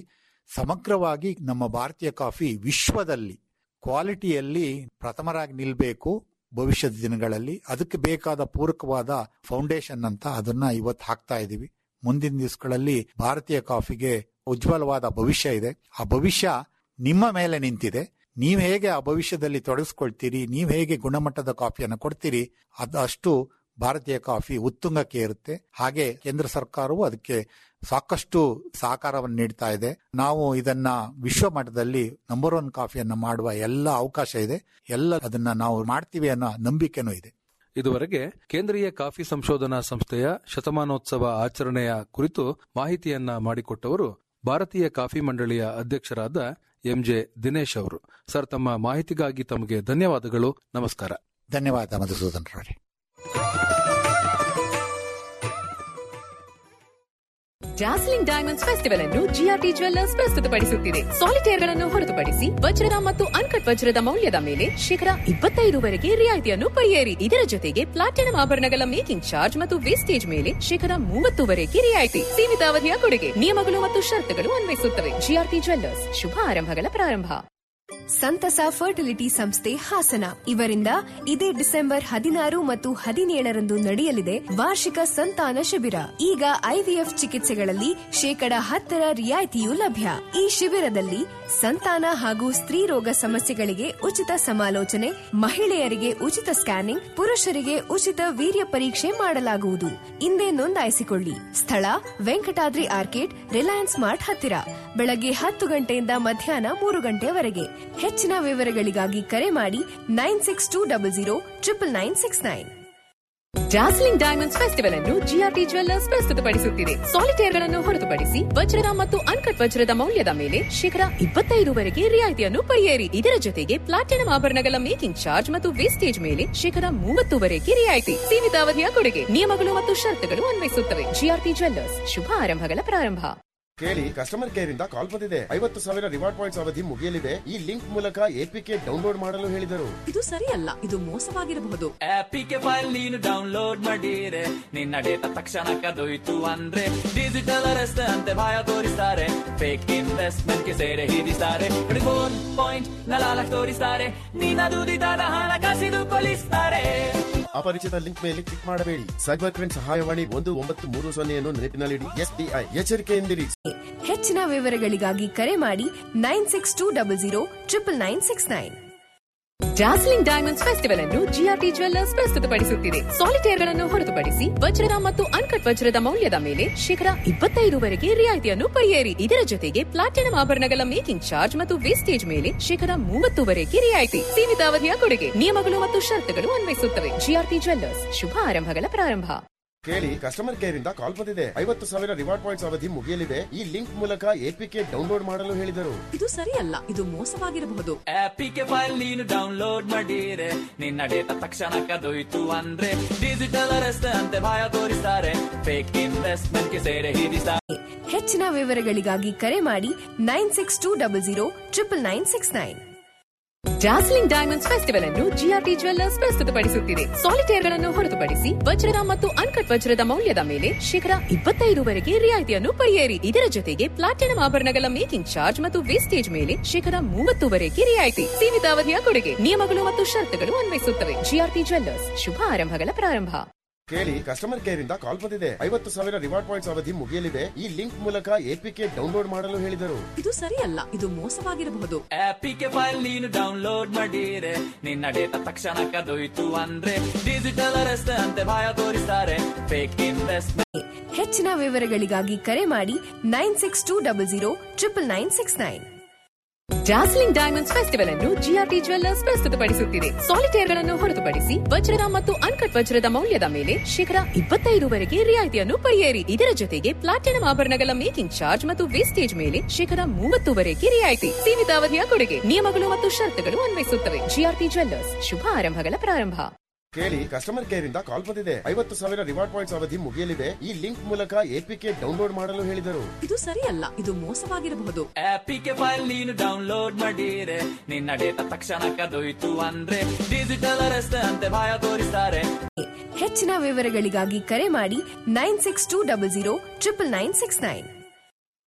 ಸಮಗ್ರವಾಗಿ ನಮ್ಮ ಭಾರತೀಯ ಕಾಫಿ ವಿಶ್ವದಲ್ಲಿ ಕ್ವಾಲಿಟಿಯಲ್ಲಿ ಪ್ರಥಮರಾಗಿ ನಿಲ್ಬೇಕು ಭವಿಷ್ಯದ ದಿನಗಳಲ್ಲಿ ಅದಕ್ಕೆ ಬೇಕಾದ ಪೂರಕವಾದ ಫೌಂಡೇಶನ್ ಅಂತ ಅದನ್ನ ಇವತ್ತು ಹಾಕ್ತಾ ಇದೀವಿ ಮುಂದಿನ ದಿವಸಗಳಲ್ಲಿ ಭಾರತೀಯ ಕಾಫಿಗೆ ಉಜ್ವಲವಾದ ಭವಿಷ್ಯ ಇದೆ ಆ ಭವಿಷ್ಯ ನಿಮ್ಮ ಮೇಲೆ ನಿಂತಿದೆ ನೀವು ಹೇಗೆ ಆ ಭವಿಷ್ಯದಲ್ಲಿ ತೊಡಗಿಸ್ಕೊಳ್ತೀರಿ ನೀವು ಹೇಗೆ ಗುಣಮಟ್ಟದ ಕಾಫಿಯನ್ನು ಕೊಡ್ತೀರಿ ಅದಷ್ಟು ಭಾರತೀಯ ಕಾಫಿ ಉತ್ತುಂಗಕ್ಕೆ ಇರುತ್ತೆ ಹಾಗೆ ಕೇಂದ್ರ ಸರ್ಕಾರವು ಅದಕ್ಕೆ ಸಾಕಷ್ಟು ಸಹಕಾರವನ್ನು ನೀಡ್ತಾ ಇದೆ ನಾವು ಇದನ್ನ ವಿಶ್ವ ಮಟ್ಟದಲ್ಲಿ ನಂಬರ್ ಒನ್ ಕಾಫಿಯನ್ನ ಮಾಡುವ ಎಲ್ಲ ಅವಕಾಶ ಇದೆ ಎಲ್ಲ ಅದನ್ನ ನಾವು ಮಾಡ್ತೀವಿ ಅನ್ನೋ ನಂಬಿಕೆನೂ ಇದೆ ಇದುವರೆಗೆ ಕೇಂದ್ರೀಯ ಕಾಫಿ ಸಂಶೋಧನಾ ಸಂಸ್ಥೆಯ ಶತಮಾನೋತ್ಸವ ಆಚರಣೆಯ ಕುರಿತು ಮಾಹಿತಿಯನ್ನ ಮಾಡಿಕೊಟ್ಟವರು ಭಾರತೀಯ ಕಾಫಿ ಮಂಡಳಿಯ ಅಧ್ಯಕ್ಷರಾದ ಎಂಜೆ ದಿನೇಶ್ ಅವರು ಸರ್ ತಮ್ಮ ಮಾಹಿತಿಗಾಗಿ ತಮಗೆ ಧನ್ಯವಾದಗಳು ನಮಸ್ಕಾರ ಧನ್ಯವಾದ ಮಧುಸೂದನ್ ರವರೇ ಡಾರ್ಸ್ಲಿಂಗ್ ಡೈಮಂಡ್ಸ್ ಫೆಸ್ಟಿವಲ್ ಅನ್ನು ಜಿಆರ್ಟಿ ಜ್ವೆಲ್ಲರ್ಸ್ ಪ್ರಸ್ತುತಪಡಿಸುತ್ತಿದೆ ಸಾಲಿಟೇರ್ಗಳನ್ನು ಹೊರತುಪಡಿಸಿ ವಜ್ರದ ಮತ್ತು ಅನ್ಕಟ್ ವಜ್ರದ ಮೌಲ್ಯದ ಮೇಲೆ ಶೇಕಡ ಇಪ್ಪತ್ತೈದುವರೆಗೆ ರಿಯಾಯಿತಿಯನ್ನು ಪಡೆಯಿರಿ ಇದರ ಜೊತೆಗೆ ಪ್ಲಾಟಿನಂ ಆಭರಣಗಳ ಮೇಕಿಂಗ್ ಚಾರ್ಜ್ ಮತ್ತು ವೇಸ್ಟೇಜ್ ಮೇಲೆ ಶೇಕಡ ಮೂವತ್ತುವರೆಗೆ ರಿಯಾಯಿತಿ ಸೀಮಿತ ಅವಧಿಯ ಕೊಡುಗೆ ನಿಯಮಗಳು ಮತ್ತು ಷರತ್ತುಗಳು ಅನ್ವಯಿಸುತ್ತವೆ ಜಿಆರ್ಟಿ ಜ್ವೆಲ್ಲರ್ಸ್ ಶುಭ ಆರಂಭಗಳ ಪ್ರಾರಂಭ ಸಂತಸ ಫರ್ಟಿಲಿಟಿ ಸಂಸ್ಥೆ ಹಾಸನ ಇವರಿಂದ ಇದೇ ಡಿಸೆಂಬರ್ ಹದಿನಾರು ಮತ್ತು ಹದಿನೇಳರಂದು ನಡೆಯಲಿದೆ ವಾರ್ಷಿಕ ಸಂತಾನ ಶಿಬಿರ ಈಗ ಐವಿಎಫ್ ಚಿಕಿತ್ಸೆಗಳಲ್ಲಿ ಶೇಕಡ ಹತ್ತರ ರಿಯಾಯಿತಿಯೂ ಲಭ್ಯ ಈ ಶಿಬಿರದಲ್ಲಿ ಸಂತಾನ ಹಾಗೂ ಸ್ತ್ರೀ ರೋಗ ಸಮಸ್ಯೆಗಳಿಗೆ ಉಚಿತ ಸಮಾಲೋಚನೆ ಮಹಿಳೆಯರಿಗೆ ಉಚಿತ ಸ್ಕ್ಯಾನಿಂಗ್ ಪುರುಷರಿಗೆ ಉಚಿತ ವೀರ್ಯ ಪರೀಕ್ಷೆ ಮಾಡಲಾಗುವುದು ಇಂದೇ ನೋಂದಾಯಿಸಿಕೊಳ್ಳಿ ಸ್ಥಳ ವೆಂಕಟಾದ್ರಿ ಆರ್ಕೇಡ್ ರಿಲಯನ್ಸ್ ಮಾರ್ಟ್ ಹತ್ತಿರ ಬೆಳಗ್ಗೆ ಹತ್ತು ಗಂಟೆಯಿಂದ ಮಧ್ಯಾಹ್ನ ಮೂರು ಗಂಟೆವರೆಗೆ ಹೆಚ್ಚಿನ ವಿವರಗಳಿಗಾಗಿ ಕರೆ ಮಾಡಿ nine six two double zero triple nine six nine dazzling diamonds festival ಅನ್ನು ಜಿಆರ್ಟಿ ಜ್ವೆಲ್ಲರ್ಸ್ ಪ್ರಸ್ತುತಪಡಿಸುತ್ತಿದೆ ಸಾಲಿಟೇರ್ಗಳನ್ನು ಹೊರತುಪಡಿಸಿ ವಜ್ರದ ಮತ್ತು ಅನ್ಕಟ್ ವಜ್ರದ ಮೌಲ್ಯದ ಮೇಲೆ ಶೇಕಡ ಇಪ್ಪತ್ತೈದುವರೆಗೆ ರಿಯಾಯಿತಿಯನ್ನು ಪಡೆಯಿರಿ ಇದರ ಜೊತೆಗೆ ಪ್ಲಾಟಿನಂ ಆಭರಣಗಳ ಮೇಕಿಂಗ್ ಚಾರ್ಜ್ ಮತ್ತು ವೇಸ್ಟೇಜ್ ಮೇಲೆ ಶೇಕಡ ಮೂವತ್ತುವರೆಗೆ ರಿಯಾಯಿತಿ ಸೀಮಿತ ಅವಧಿಯ ಕೊಡುಗೆ ನಿಯಮಗಳು ಮತ್ತು ಷರತ್ತುಗಳು ಅನ್ವಯಿಸುತ್ತವೆ ಜಿಆರ್ಟಿ ಜ್ವೆಲ್ಲರ್ಸ್ ಶುಭ ಆರಂಭಗಳ ಪ್ರಾರಂಭ ಕೇಳಿ ಕಸ್ಟಮರ್ ಕೇರ್ ಇಂದ ಕಾಲ್ ಬಂದಿದೆ ಐವತ್ತು ಸಾವಿರ ರಿವಾರ್ಡ್ ಪಾಯಿಂಟ್ಸ್ ಅವಧಿ ಮುಗಿಯಲಿದೆ ಈ ಲಿಂಕ್ ಮೂಲಕ ಎಪಿಕೆ ಡೌನ್ಲೋಡ್ ಮಾಡಲು ಹೇಳಿದರು ಇದು ಸರಿಯಲ್ಲ ಇದು ಮೋಸವಾಗಿರಬಹುದು ಆಪಿಗೆ ಫೈಲ್ ನೀನು ಡೌನ್ಲೋಡ್ ಮಾಡಿರೆ ನಿನ್ನ ಡೇಟಾ ತಕ್ಷಣ ಕದೊಯ್ತು ಅಂದ್ರೆ ಡಿಜಿಟಲ್ ಅರೆಸ್ಟ್ ಅಂತೆ ಭಯ ತೋರಿಸ್ತಾರೆ ಫೇಕ್ ಇನ್ವೆಸ್ಟ್ಮೆಂಟ್ ಗೆ ಸೇರೆ ಹಿಡಿಸ್ತಾರೆ ಫೋನ್ ಪಾಯಿಂಟ್ ನಲಾಲಕ್ ತೋರಿಸ್ತಾರೆ ನಿನ್ನ ದುಡಿದಾದ ಹಣ ಕಸಿದುಕೊಳ್ಳಿಸ್ತಾರೆ ಅಪರಿಚಿತ ಲಿಂಕ್ ಮೇಲೆ ಕ್ಲಿಕ್ ಮಾಡಬೇಡಿ ಸೈಬರ್ ಕ್ರೈಮ್ ಸಹಾಯವಾಣಿ ಒಂದು ಒಂಬತ್ತು ಮೂರು ಸೊನ್ನೆಯನ್ನು ನೆನಪಿನಲ್ಲಿಡಿ ಎಸ್ಬಿಐ ಎಚ್ಚರಿಕೆಯಿಂದಿರಿ ಹೆಚ್ಚಿನ ವಿವರಗಳಿಗಾಗಿ ಕರೆ ಮಾಡಿ nine six two double zero triple nine six nine dazzling diamonds festival ಅನ್ನು ಜಿಆರ್ಟಿ ಜ್ವೆಲ್ಲರ್ಸ್ ಪ್ರಸ್ತುತಪಡಿಸುತ್ತಿದೆ ಸಾಲಿಟೇರ್ಗಳನ್ನು ಹೊರತುಪಡಿಸಿ ವಜ್ರದ ಮತ್ತು ಅನ್ಕಟ್ ವಜ್ರದ ಮೌಲ್ಯದ ಮೇಲೆ ಶೇಕಡ ಇಪ್ಪತ್ತೈದುವರೆಗೆ ರಿಯಾಯಿತಿಯನ್ನು ಪಡೆಯಿರಿ ಇದರ ಜೊತೆಗೆ ಪ್ಲಾಟಿನಂ ಆಭರಣಗಳ ಮೇಕಿಂಗ್ ಚಾರ್ಜ್ ಮತ್ತು ವೇಸ್ಟೇಜ್ ಮೇಲೆ ಶೇಕಡ ಮೂವತ್ತುವರೆಗೆ ರಿಯಾಯಿತಿ ಸೀಮಿತ ಅವಧಿಯ ಕೊಡುಗೆ ನಿಯಮಗಳು ಮತ್ತು ಷರತ್ತುಗಳು ಅನ್ವಯಿಸುತ್ತವೆ ಜಿಆರ್ಟಿ ಜ್ವೆಲ್ಲರ್ಸ್ ಶುಭ ಆರಂಭಗಳ ಪ್ರಾರಂಭ ಕೇಳಿ ಕಸ್ಟಮರ್ ಕೇರ್ ಇಂದ ಕಾಲ್ ಬಂದಿದೆ ಐವತ್ತು ಸಾವಿರ ರಿವಾರ್ಡ್ ಪಾಯಿಂಟ್ಸ್ ಅವಧಿ ಮುಗಿಯಲಿದೆ ಈ ಲಿಂಕ್ ಮೂಲಕ ಎಪಿಕೆ ಡೌನ್ಲೋಡ್ ಮಾಡಲು ಹೇಳಿದರು ಇದು ಸರಿಯಲ್ಲ ಇದು ಮೋಸವಾಗಿರಬಹುದು ಆಪಿಗೆ ಫೈಲ್ ನೀನು ಡೌನ್ಲೋಡ್ ಮಾಡಿರೆ ನಿನ್ನ ಡೇಟಾ ತಕ್ಷಣ ಕದೊಯ್ತು ಅಂದ್ರೆ ಡಿಜಿಟಲ್ ಅರೆಸ್ಟ್ ಅಂತೆ ಭಯ ತೋರಿಸ್ತಾರೆ ಫೇಕ್ ಇನ್ವೆಸ್ಟ್ಮೆಂಟ್ ಗೆ ಸೇರೆ ಹಿಡಿಸ್ತಾರೆ ಹೆಚ್ಚಿನ ವಿವರಗಳಿಗಾಗಿ ಕರೆ ಮಾಡಿ nine six two double zero triple nine six nine dazzling diamonds festival ಅನ್ನು ಜಿಆರ್ಟಿ ಜ್ವೆಲ್ಲರ್ಸ್ ಪ್ರಸ್ತುತಪಡಿಸುತ್ತಿದೆ ಸಾಲಿಟೇರ್ಗಳನ್ನು ಹೊರತುಪಡಿಸಿ ವಜ್ರದ ಮತ್ತು ಅನ್ಕಟ್ ವಜ್ರದ ಮೌಲ್ಯದ ಮೇಲೆ ಶೇಕಡ ಇಪ್ಪತ್ತೈದುವರೆಗೆ ರಿಯಾಯಿತಿಯನ್ನು ಪಡೆಯಿರಿ ಇದರ ಜೊತೆಗೆ ಪ್ಲಾಟಿನಂ ಆಭರಣಗಳ ಮೇಕಿಂಗ್ ಚಾರ್ಜ್ ಮತ್ತು ವೇಸ್ಟೇಜ್ ಮೇಲೆ ಶೇಕಡ ಮೂವತ್ತುವರೆಗೆ ರಿಯಾಯಿತಿ ಸೀಮಿತ ಅವಧಿಯ ಕೊಡುಗೆ ನಿಯಮಗಳು ಮತ್ತು ಷರತ್ತುಗಳು ಅನ್ವಯಿಸುತ್ತವೆ ಜಿಆರ್ಟಿ ಜ್ವೆಲ್ಲರ್ಸ್ ಶುಭ ಆರಂಭಗಳ ಪ್ರಾರಂಭ ಕೇಳಿ ಕಸ್ಟಮರ್ ಕೇರ್ ಇಂದ ಕಾಲ್ ಬಂದಿದೆ ಐವತ್ತು ಸಾವಿರ ರಿವಾರ್ಡ್ ಪಾಯಿಂಟ್ಸ್ ಅವಧಿ ಮುಗಿಯಲಿದೆ ಈ ಲಿಂಕ್ ಮೂಲಕ ಎಪಿಕೆ ಡೌನ್ಲೋಡ್ ಮಾಡಲು ಹೇಳಿದರು ಇದು ಸರಿಯಲ್ಲ ಇದು ಮೋಸವಾಗಿರಬಹುದು ಆಪಿಗೆ ಫೈಲ್ ನೀನು ಡೌನ್ಲೋಡ್ ಮಾಡಿರೆ ನಿನ್ನ ಡೇಟಾ ತಕ್ಷಣ ಕದೊಯ್ತು ಅಂದ್ರೆ ಡಿಜಿಟಲ್ ಅರೆಸ್ಟ್ ಅಂತೆ ಭಯ ತೋರಿಸ್ತಾರೆ ಫೇಕ್ ಇನ್ವೆಸ್ಟ್ಮೆಂಟ್ ಹೆಚ್ಚಿನ ವಿವರಗಳಿಗಾಗಿ ಕರೆ ಮಾಡಿ nine six two double zero triple nine six nine dazzling diamonds festival ಅನ್ನು ಜಿಆರ್ಟಿ ಜ್ವೆಲ್ಲರ್ಸ್ ಪ್ರಸ್ತುತಪಡಿಸುತ್ತಿದೆ ಸಾಲಿಟೇರ್ಗಳನ್ನು ಹೊರತುಪಡಿಸಿ ವಜ್ರದ ಮತ್ತು ಅನ್ಕಟ್ ವಜ್ರದ ಮೌಲ್ಯದ ಮೇಲೆ ಶೇಕಡ ಇಪ್ಪತ್ತೈದುವರೆಗೆ ರಿಯಾಯಿತಿಯನ್ನು ಪಡೆಯಿರಿ ಇದರ ಜೊತೆಗೆ ಪ್ಲಾಟಿನಂ ಆಭರಣಗಳ ಮೇಕಿಂಗ್ ಚಾರ್ಜ್ ಮತ್ತು ವೇಸ್ಟೇಜ್ ಮೇಲೆ ಶೇಕಡ ಮೂವತ್ತುವರೆಗೆ ರಿಯಾಯಿತಿ ಸೀಮಿತ ಅವಧಿಯ ಕೊಡುಗೆ ನಿಯಮಗಳು ಮತ್ತು ಷರತ್ತುಗಳು ಅನ್ವಯಿಸುತ್ತವೆ ಜಿಆರ್ಟಿ ಜ್ವೆಲ್ಲರ್ಸ್ ಶುಭ ಆರಂಭಗಳ ಪ್ರಾರಂಭ ಕೇಳಿ ಕಸ್ಟಮರ್ ಕೇರ್ ಇಂದ ಕಾಲ್ ಬಂದಿದೆ ಐವತ್ತು ಸಾವಿರ ರಿವಾರ್ಡ್ ಪಾಯಿಂಟ್ಸ್ ಅವಧಿ ಮುಗಿಯಲಿದೆ ಈ ಲಿಂಕ್ ಮೂಲಕ ಎಪಿಕೆ ಡೌನ್ಲೋಡ್ ಮಾಡಲು ಹೇಳಿದರು ಇದು ಸರಿಯಲ್ಲ ಇದು ಮೋಸವಾಗಿರಬಹುದು ಆಪಿಗೆ ಫೈಲ್ ನೀನು ಡೌನ್ಲೋಡ್ ಮಾಡಿರೆ ನಿನ್ನ ಡೇಟಾ ತಕ್ಷಣ ಕದೊಯ್ತು ಅಂದ್ರೆ ಡಿಜಿಟಲ್ ಅರೆಸ್ಟ್ ಅಂತೆ ಭಯ ತೋರಿಸ್ತಾರೆ ಹೆಚ್ಚಿನ ವಿವರಗಳಿಗಾಗಿ ಕರೆ ಮಾಡಿ nine six two double zero triple nine six nine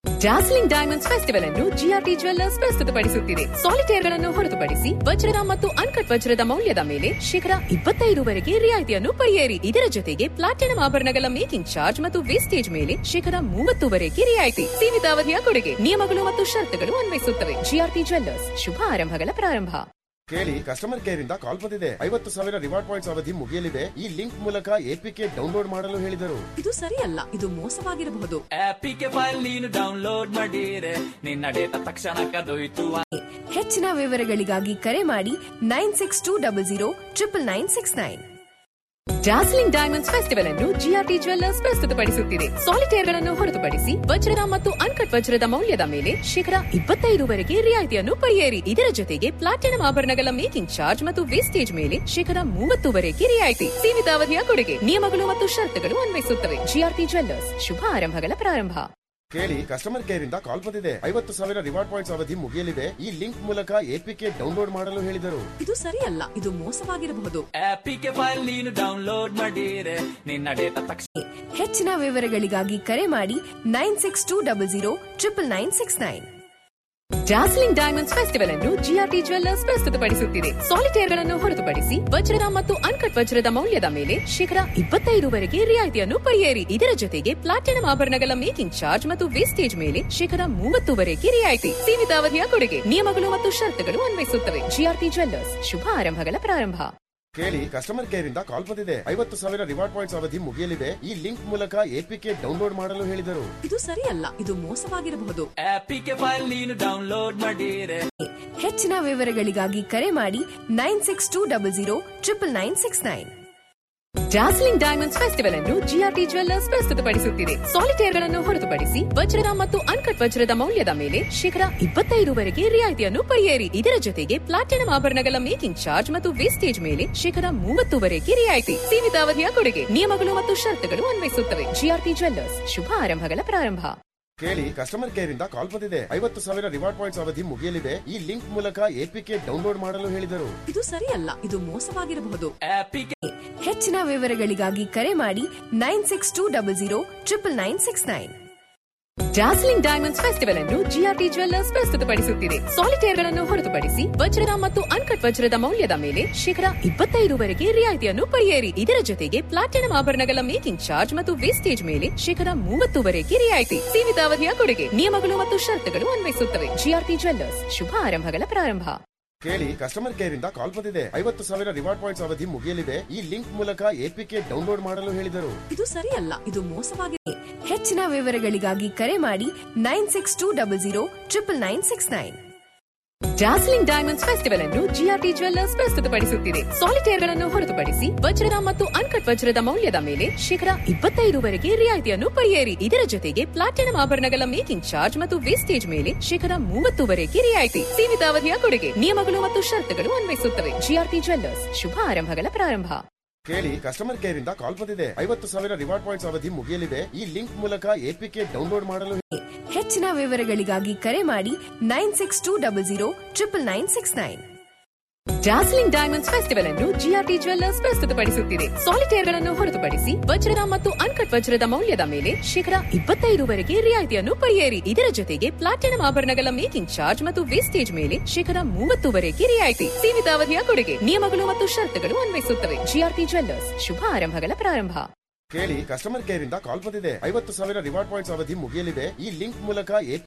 dazzling diamonds festival ಅನ್ನು ಜಿಆರ್ಟಿ ಜ್ವೆಲ್ಲರ್ಸ್ ಪ್ರಸ್ತುತಪಡಿಸುತ್ತಿದೆ ಸಾಲಿಟೇರ್ಗಳನ್ನು ಹೊರತುಪಡಿಸಿ ವಜ್ರದ ಮತ್ತು ಅನ್ಕಟ್ ವಜ್ರದ ಮೌಲ್ಯದ ಮೇಲೆ ಶೇಕಡ ಇಪ್ಪತ್ತೈದರವರೆಗೆ ರಿಯಾಯಿತಿಯನ್ನು ಪಡೆಯಿರಿ ಇದರ ಜೊತೆಗೆ ಪ್ಲಾಟಿನಂ ಆಭರಣಗಳ ಮೇಕಿಂಗ್ ಚಾರ್ಜ್ ಮತ್ತು ವೇಸ್ಟೇಜ್ ಮೇಲೆ ಶೇಕಡ ಮೂವತ್ತುವರೆಗೆ ರಿಯಾಯಿತಿ ಸೀಮಿತ ಅವಧಿಯ ಕೊಡುಗೆ ನಿಯಮಗಳು ಮತ್ತು ಷರತ್ತುಗಳು ಅನ್ವಯಿಸುತ್ತವೆ ಜಿಆರ್ಟಿ ಜ್ವೆಲ್ಲರ್ಸ್ ಶುಭ ಆರಂಭಗಳ ಪ್ರಾರಂಭ ಕೇಳಿ ಕಸ್ಟಮರ್ ಕೇರ್ ಇಂದ ಕಾಲ್ ಬಂದಿದೆ ಐವತ್ತು ಸಾವಿರ ರಿವಾರ್ಡ್ ಪಾಯಿಂಟ್ಸ್ ಅವಧಿ ಮುಗಿಯಲಿದೆ ಈ ಲಿಂಕ್ ಮೂಲಕ ಎಪಿಕೆ ಡೌನ್ಲೋಡ್ ಮಾಡಲು ಹೇಳಿದರು ಇದು ಸರಿಯಲ್ಲ ಇದು ಮೋಸವಾಗಿರಬಹುದು ಆಪಿಗೆ ಫೈಲ್ ನೀನು ಡೌನ್ಲೋಡ್ ಮಾಡಿರೆ ನಿನ್ನ ಡೇಟಾ ತಕ್ಷಣ ಕದೊಯ್ತು ಹೆಚ್ಚಿನ ವಿವರಗಳಿಗಾಗಿ ಕರೆ ಮಾಡಿ nine six two double zero triple nine six nine dazzling diamonds festival ಅನ್ನು ಜಿಆರ್ಟಿ ಜ್ವೆಲ್ಲರ್ಸ್ ಪ್ರಸ್ತುತಪಡಿಸುತ್ತಿದೆ ಸಾಲಿಟೇರ್ಗಳನ್ನು ಹೊರತುಪಡಿಸಿ ವಜ್ರದ ಮತ್ತು ಅನ್ಕಟ್ ವಜ್ರದ ಮೌಲ್ಯದ ಮೇಲೆ ಶೇಕಡ ಇಪ್ಪತ್ತೈದರವರೆಗೆ ರಿಯಾಯಿತಿಯನ್ನು ಪಡೆಯಿರಿ ಇದರ ಜೊತೆಗೆ ಪ್ಲಾಟಿನಂ ಆಭರಣಗಳ ಮೇಕಿಂಗ್ ಚಾರ್ಜ್ ಮತ್ತು ವೇಸ್ಟೇಜ್ ಮೇಲೆ ಶೇಕಡ ಮೂವತ್ತುವರೆಗೆ ರಿಯಾಯಿತಿ ಸೀಮಿತ ಅವಧಿಯ ಕೊಡುಗೆ ನಿಯಮಗಳು ಮತ್ತು ಷರತ್ತುಗಳು ಅನ್ವಯಿಸುತ್ತವೆ ಜಿಆರ್ಟಿ ಜ್ವೆಲ್ಲರ್ಸ್ ಶುಭ ಆರಂಭಗಳ ಪ್ರಾರಂಭ ಕೇಳಿ ಕಸ್ಟಮರ್ ಕೇರ್ ಇಂದ ಕಾಲ್ ಬಂದಿದೆ ಐವತ್ತು ಸಾವಿರ ರಿವಾರ್ಡ್ ಪಾಯಿಂಟ್ಸ್ ಅವಧಿ ಮುಗಿಯಲಿದೆ ಈ ಲಿಂಕ್ ಮೂಲಕ ಎಪಿಕೆ ಡೌನ್ಲೋಡ್ ಮಾಡಲು ಹೇಳಿದರು ಇದು ಸರಿಯಲ್ಲ ಇದು ಮೋಸವಾಗಿರಬಹುದು ಆಪಿಗೆ ಫೈಲ್ ನೀನು ಡೌನ್ಲೋಡ್ ಮಾಡಿರೆ ನಿನ್ನ ಡೇಟಾ ತಕ್ಷಣ ಹೆಚ್ಚಿನ ವಿವರಗಳಿಗಾಗಿ ಕರೆ ಮಾಡಿ nine six two double zero triple nine six nine dazzling diamonds festival ಅನ್ನು ಜಿಆರ್ಟಿ ಜ್ವೆಲ್ಲರ್ಸ್ ಪ್ರಸ್ತುತಪಡಿಸುತ್ತಿದೆ ಸಾಲಿಟೇರ್ಗಳನ್ನು ಹೊರತುಪಡಿಸಿ ವಜ್ರದ ಮತ್ತು ಅನ್ಕಟ್ ವಜ್ರದ ಮೌಲ್ಯದ ಮೇಲೆ ಶೇಕಡ ಇಪ್ಪತ್ತೈದರವರೆಗೆ ರಿಯಾಯಿತಿಯನ್ನು ಪಡೆಯಿರಿ ಇದರ ಜೊತೆಗೆ ಪ್ಲಾಟಿನಂ ಆಭರಣಗಳ ಮೇಕಿಂಗ್ ಚಾರ್ಜ್ ಮತ್ತು ವೇಸ್ಟೇಜ್ ಮೇಲೆ ಶೇಕಡ ಮೂವತ್ತುವರೆಗೆ ರಿಯಾಯಿತಿ ಸೀಮಿತ ಅವಧಿಯ ಕೊಡುಗೆ ನಿಯಮಗಳು ಮತ್ತು ಷರತ್ತುಗಳು ಅನ್ವಯಿಸುತ್ತವೆ ಜಿಆರ್ಟಿ ಜ್ವೆಲ್ಲರ್ಸ್ ಶುಭ ಆರಂಭಗಳ ಪ್ರಾರಂಭ ಕೇಳಿ ಕಸ್ಟಮರ್ ಕೇರ್ ಇಂದ ಕಾಲ್ ಬಂದಿದೆ ಐವತ್ತು ಸಾವಿರ ರಿವಾರ್ಡ್ ಪಾಯಿಂಟ್ಸ್ ಅವಧಿ ಮುಗಿಯಲಿದೆ ಈ ಲಿಂಕ್ ಮೂಲಕ ಎಪಿಕೆ ಡೌನ್ಲೋಡ್ ಮಾಡಲು ಹೇಳಿದರು ಇದು ಸರಿಯಲ್ಲ ಇದು ಮೋಸವಾಗಿರಬಹುದು ಆಪಿಗೆ ಫೈಲ್ ನೀನು ಡೌನ್ಲೋಡ್ ಮಾಡಿರೆ ಹೆಚ್ಚಿನ ವಿವರಗಳಿಗಾಗಿ ಕರೆ ಮಾಡಿ nine six two double zero triple nine six nine dazzling diamonds festival ಅನ್ನು ಜಿಆರ್ಟಿ ಜ್ವೆಲ್ಲರ್ಸ್ ಪ್ರಸ್ತುತಪಡಿಸುತ್ತಿದೆ ಸಾಲಿಟೇರ್ಗಳನ್ನು ಹೊರತುಪಡಿಸಿ ವಜ್ರದ ಮತ್ತು ಅನ್ಕಟ್ ವಜ್ರದ ಮೌಲ್ಯದ ಮೇಲೆ ಶೇಕಡ ಇಪ್ಪತ್ತೈದರವರೆಗೆ ರಿಯಾಯಿತಿಯನ್ನು ಪಡೆಯಿರಿ ಇದರ ಜೊತೆಗೆ ಪ್ಲಾಟಿನಂ ಆಭರಣಗಳ ಮೇಕಿಂಗ್ ಚಾರ್ಜ್ ಮತ್ತು ವೇಸ್ಟೇಜ್ ಮೇಲೆ ಶೇಕಡ ಮೂವತ್ತುವರೆಗೆ ರಿಯಾಯಿತಿ ಸೀಮಿತ ಅವಧಿಯ ಕೊಡುಗೆ ನಿಯಮಗಳು ಮತ್ತು ಷರತ್ತುಗಳು ಅನ್ವಯಿಸುತ್ತವೆ ಜಿಆರ್ಟಿ ಜ್ವೆಲ್ಲರ್ಸ್ ಶುಭ ಆರಂಭಗಳ ಪ್ರಾರಂಭ ಕೇಳಿ ಕಸ್ಟಮರ್ ಕೇರ್ ಇಂದ ಕಾಲ್ ಬಂದಿದೆ ಐವತ್ತು ಸಾವಿರ ರಿವಾರ್ಡ್ ಪಾಯಿಂಟ್ಸ್ ಅವಧಿ ಮುಗಿಯಲಿದೆ ಈ ಲಿಂಕ್ ಮೂಲಕ ಎಪಿಕೆ ಡೌನ್ಲೋಡ್ ಮಾಡಲು ಹೇಳಿದರು ಇದು ಸರಿಯಲ್ಲ ಇದು ಮೋಸವಾಗಿರಬಹುದು ಆಪಿಗೆ ಹೆಚ್ಚಿನ ವಿವರಗಳಿಗಾಗಿ ಕರೆ ಮಾಡಿ nine six two double zero triple nine six nine dazzling diamonds festival ಅನ್ನು ಜಿಆರ್ಟಿ ಜ್ವೆಲ್ಲರ್ಸ್ ಪ್ರಸ್ತುತಪಡಿಸುತ್ತಿದೆ ಸಾಲಿಟೇರ್ಗಳನ್ನು ಹೊರತುಪಡಿಸಿ ವಜ್ರದ ಮತ್ತು ಅನ್ಕಟ್ ವಜ್ರದ ಮೌಲ್ಯದ ಮೇಲೆ ಶೇಕಡ ಇಪ್ಪತ್ತೈದರವರೆಗೆ ರಿಯಾಯಿತಿಯನ್ನು ಪಡೆಯಿರಿ ಇದರ ಜೊತೆಗೆ ಪ್ಲಾಟಿನಂ ಆಭರಣಗಳ ಮೇಕಿಂಗ್ ಚಾರ್ಜ್ ಮತ್ತು ವೇಸ್ಟೇಜ್ ಮೇಲೆ ಶೇಕಡ ಮೂವತ್ತುವರೆಗೆ ರಿಯಾಯಿತಿ ಸೀಮಿತ ಅವಧಿಯ ಕೊಡುಗೆ ನಿಯಮಗಳು ಮತ್ತು ಷರತ್ತುಗಳು ಅನ್ವಯಿಸುತ್ತವೆ ಜಿಆರ್ಟಿ ಜ್ವೆಲ್ಲರ್ಸ್ ಶುಭ ಆರಂಭಗಳ ಪ್ರಾರಂಭ ಕೇಳಿ ಕಸ್ಟಮರ್ ಕೇರ್ ಇಂದ ಕಾಲ್ ಬಂದಿದೆ ಐವತ್ತು ಸಾವಿರ ರಿವಾರ್ಡ್ ಪಾಯಿಂಟ್ಸ್ ಅವಧಿ ಮುಗಿಯಲಿದೆ ಈ ಲಿಂಕ್ ಮೂಲಕ ಎಪಿಕೆ ಡೌನ್ಲೋಡ್ ಮಾಡಲು ಹೇಳಿದರು ಇದು ಸರಿಯಲ್ಲ ಇದು ಮೋಸವಾಗಿದೆ ಹೆಚ್ಚಿನ ವಿವರಗಳಿಗಾಗಿ ಕರೆ ಮಾಡಿ nine six two double zero triple nine six nine dazzling diamonds festival ಅನ್ನು ಜಿಆರ್ಟಿ ಜ್ವೆಲ್ಲರ್ಸ್ ಪ್ರಸ್ತುತಪಡಿಸುತ್ತಿದೆ ಸಾಲಿಟೇರ್ಗಳನ್ನು ಹೊರತುಪಡಿಸಿ ವಜ್ರದ ಮತ್ತು ಅನ್ಕಟ್ ವಜ್ರದ ಮೌಲ್ಯದ ಮೇಲೆ ಶೇಕಡ ಇಪ್ಪತ್ತೈದರವರೆಗೆ ರಿಯಾಯಿತಿಯನ್ನು ಪಡೆಯಿರಿ ಇದರ ಜೊತೆಗೆ ಪ್ಲಾಟಿನಂ ಆಭರಣಗಳ ಮೇಕಿಂಗ್ ಚಾರ್ಜ್ ಮತ್ತು ವೇಸ್ಟೇಜ್ ಮೇಲೆ ಶೇಕಡ ಮೂವತ್ತುವರೆಗೆ ರಿಯಾಯಿತಿ ಸೀಮಿತ ಅವಧಿಯ ಕೊಡುಗೆ ನಿಯಮಗಳು ಮತ್ತು ಷರತ್ತುಗಳು ಅನ್ವಯಿಸುತ್ತವೆ ಜಿಆರ್ಟಿ ಜ್ವೆಲ್ಲರ್ಸ್ ಶುಭ ಆರಂಭಗಳ ಪ್ರಾರಂಭ ಕೇಳಿ ಕಸ್ಟಮರ್ ಕೇರ್ ಇಂದ ಕಾಲ್ ಬಂದಿದೆ ಐವತ್ತು ಸಾವಿರ ರಿವಾರ್ಡ್ ಪಾಯಿಂಟ್ಸ್ ಅವಧಿ ಮುಗಿಯಲಿದೆ ಈ ಲಿಂಕ್ ಮೂಲಕ ಎಪಿಕೆ ಡೌನ್ಲೋಡ್ ಮಾಡಲು ಹೆಚ್ಚಿನ ವಿವರಗಳಿಗಾಗಿ ಕರೆ ಮಾಡಿ nine six two double zero triple nine six nine dazzling diamonds festival ಅನ್ನು ಜಿಆರ್ಟಿ ಜ್ವೆಲ್ಲರ್ಸ್ ಪ್ರಸ್ತುತಪಡಿಸುತ್ತಿದೆ ಸಾಲಿಟೇರ್ಗಳನ್ನು ಹೊರತುಪಡಿಸಿ ವಜ್ರದ ಮತ್ತು ಅನ್ಕಟ್ ವಜ್ರದ ಮೌಲ್ಯದ ಮೇಲೆ ಶೇಕಡ ಇಪ್ಪತ್ತೈದರವರೆಗೆ ರಿಯಾಯಿತಿಯನ್ನು ಪಡೆಯಿರಿ ಇದರ ಜೊತೆಗೆ ಪ್ಲಾಟಿನಂ ಆಭರಣಗಳ ಮೇಕಿಂಗ್ ಚಾರ್ಜ್ ಮತ್ತು ವೇಸ್ಟೇಜ್ ಮೇಲೆ ಶೇಕಡ ಮೂವತ್ತುವರೆಗೆ ರಿಯಾಯಿತಿ ಸೀಮಿತ ಅವಧಿಯ ಕೊಡುಗೆ ನಿಯಮಗಳು ಮತ್ತು ಷರತ್ತುಗಳು ಅನ್ವಯಿಸುತ್ತವೆ ಜಿಆರ್ಟಿ ಜ್ವೆಲ್ಲರ್ಸ್ ಶುಭ ಆರಂಭಗಳ ಪ್ರಾರಂಭ ಕೇಳಿ ಕಸ್ಟಮರ್ ಕೇರ್ ಇಂದ ಕಾಲ್ ಬಂದಿದೆ ಐವತ್ತು ಸಾವಿರ ರಿವಾರ್ಡ್ ಪಾಯಿಂಟ್ಸ್ ಅವಧಿ ಮುಗಿಯಲಿದೆ ಈ ಲಿಂಕ್ ಮೂಲಕ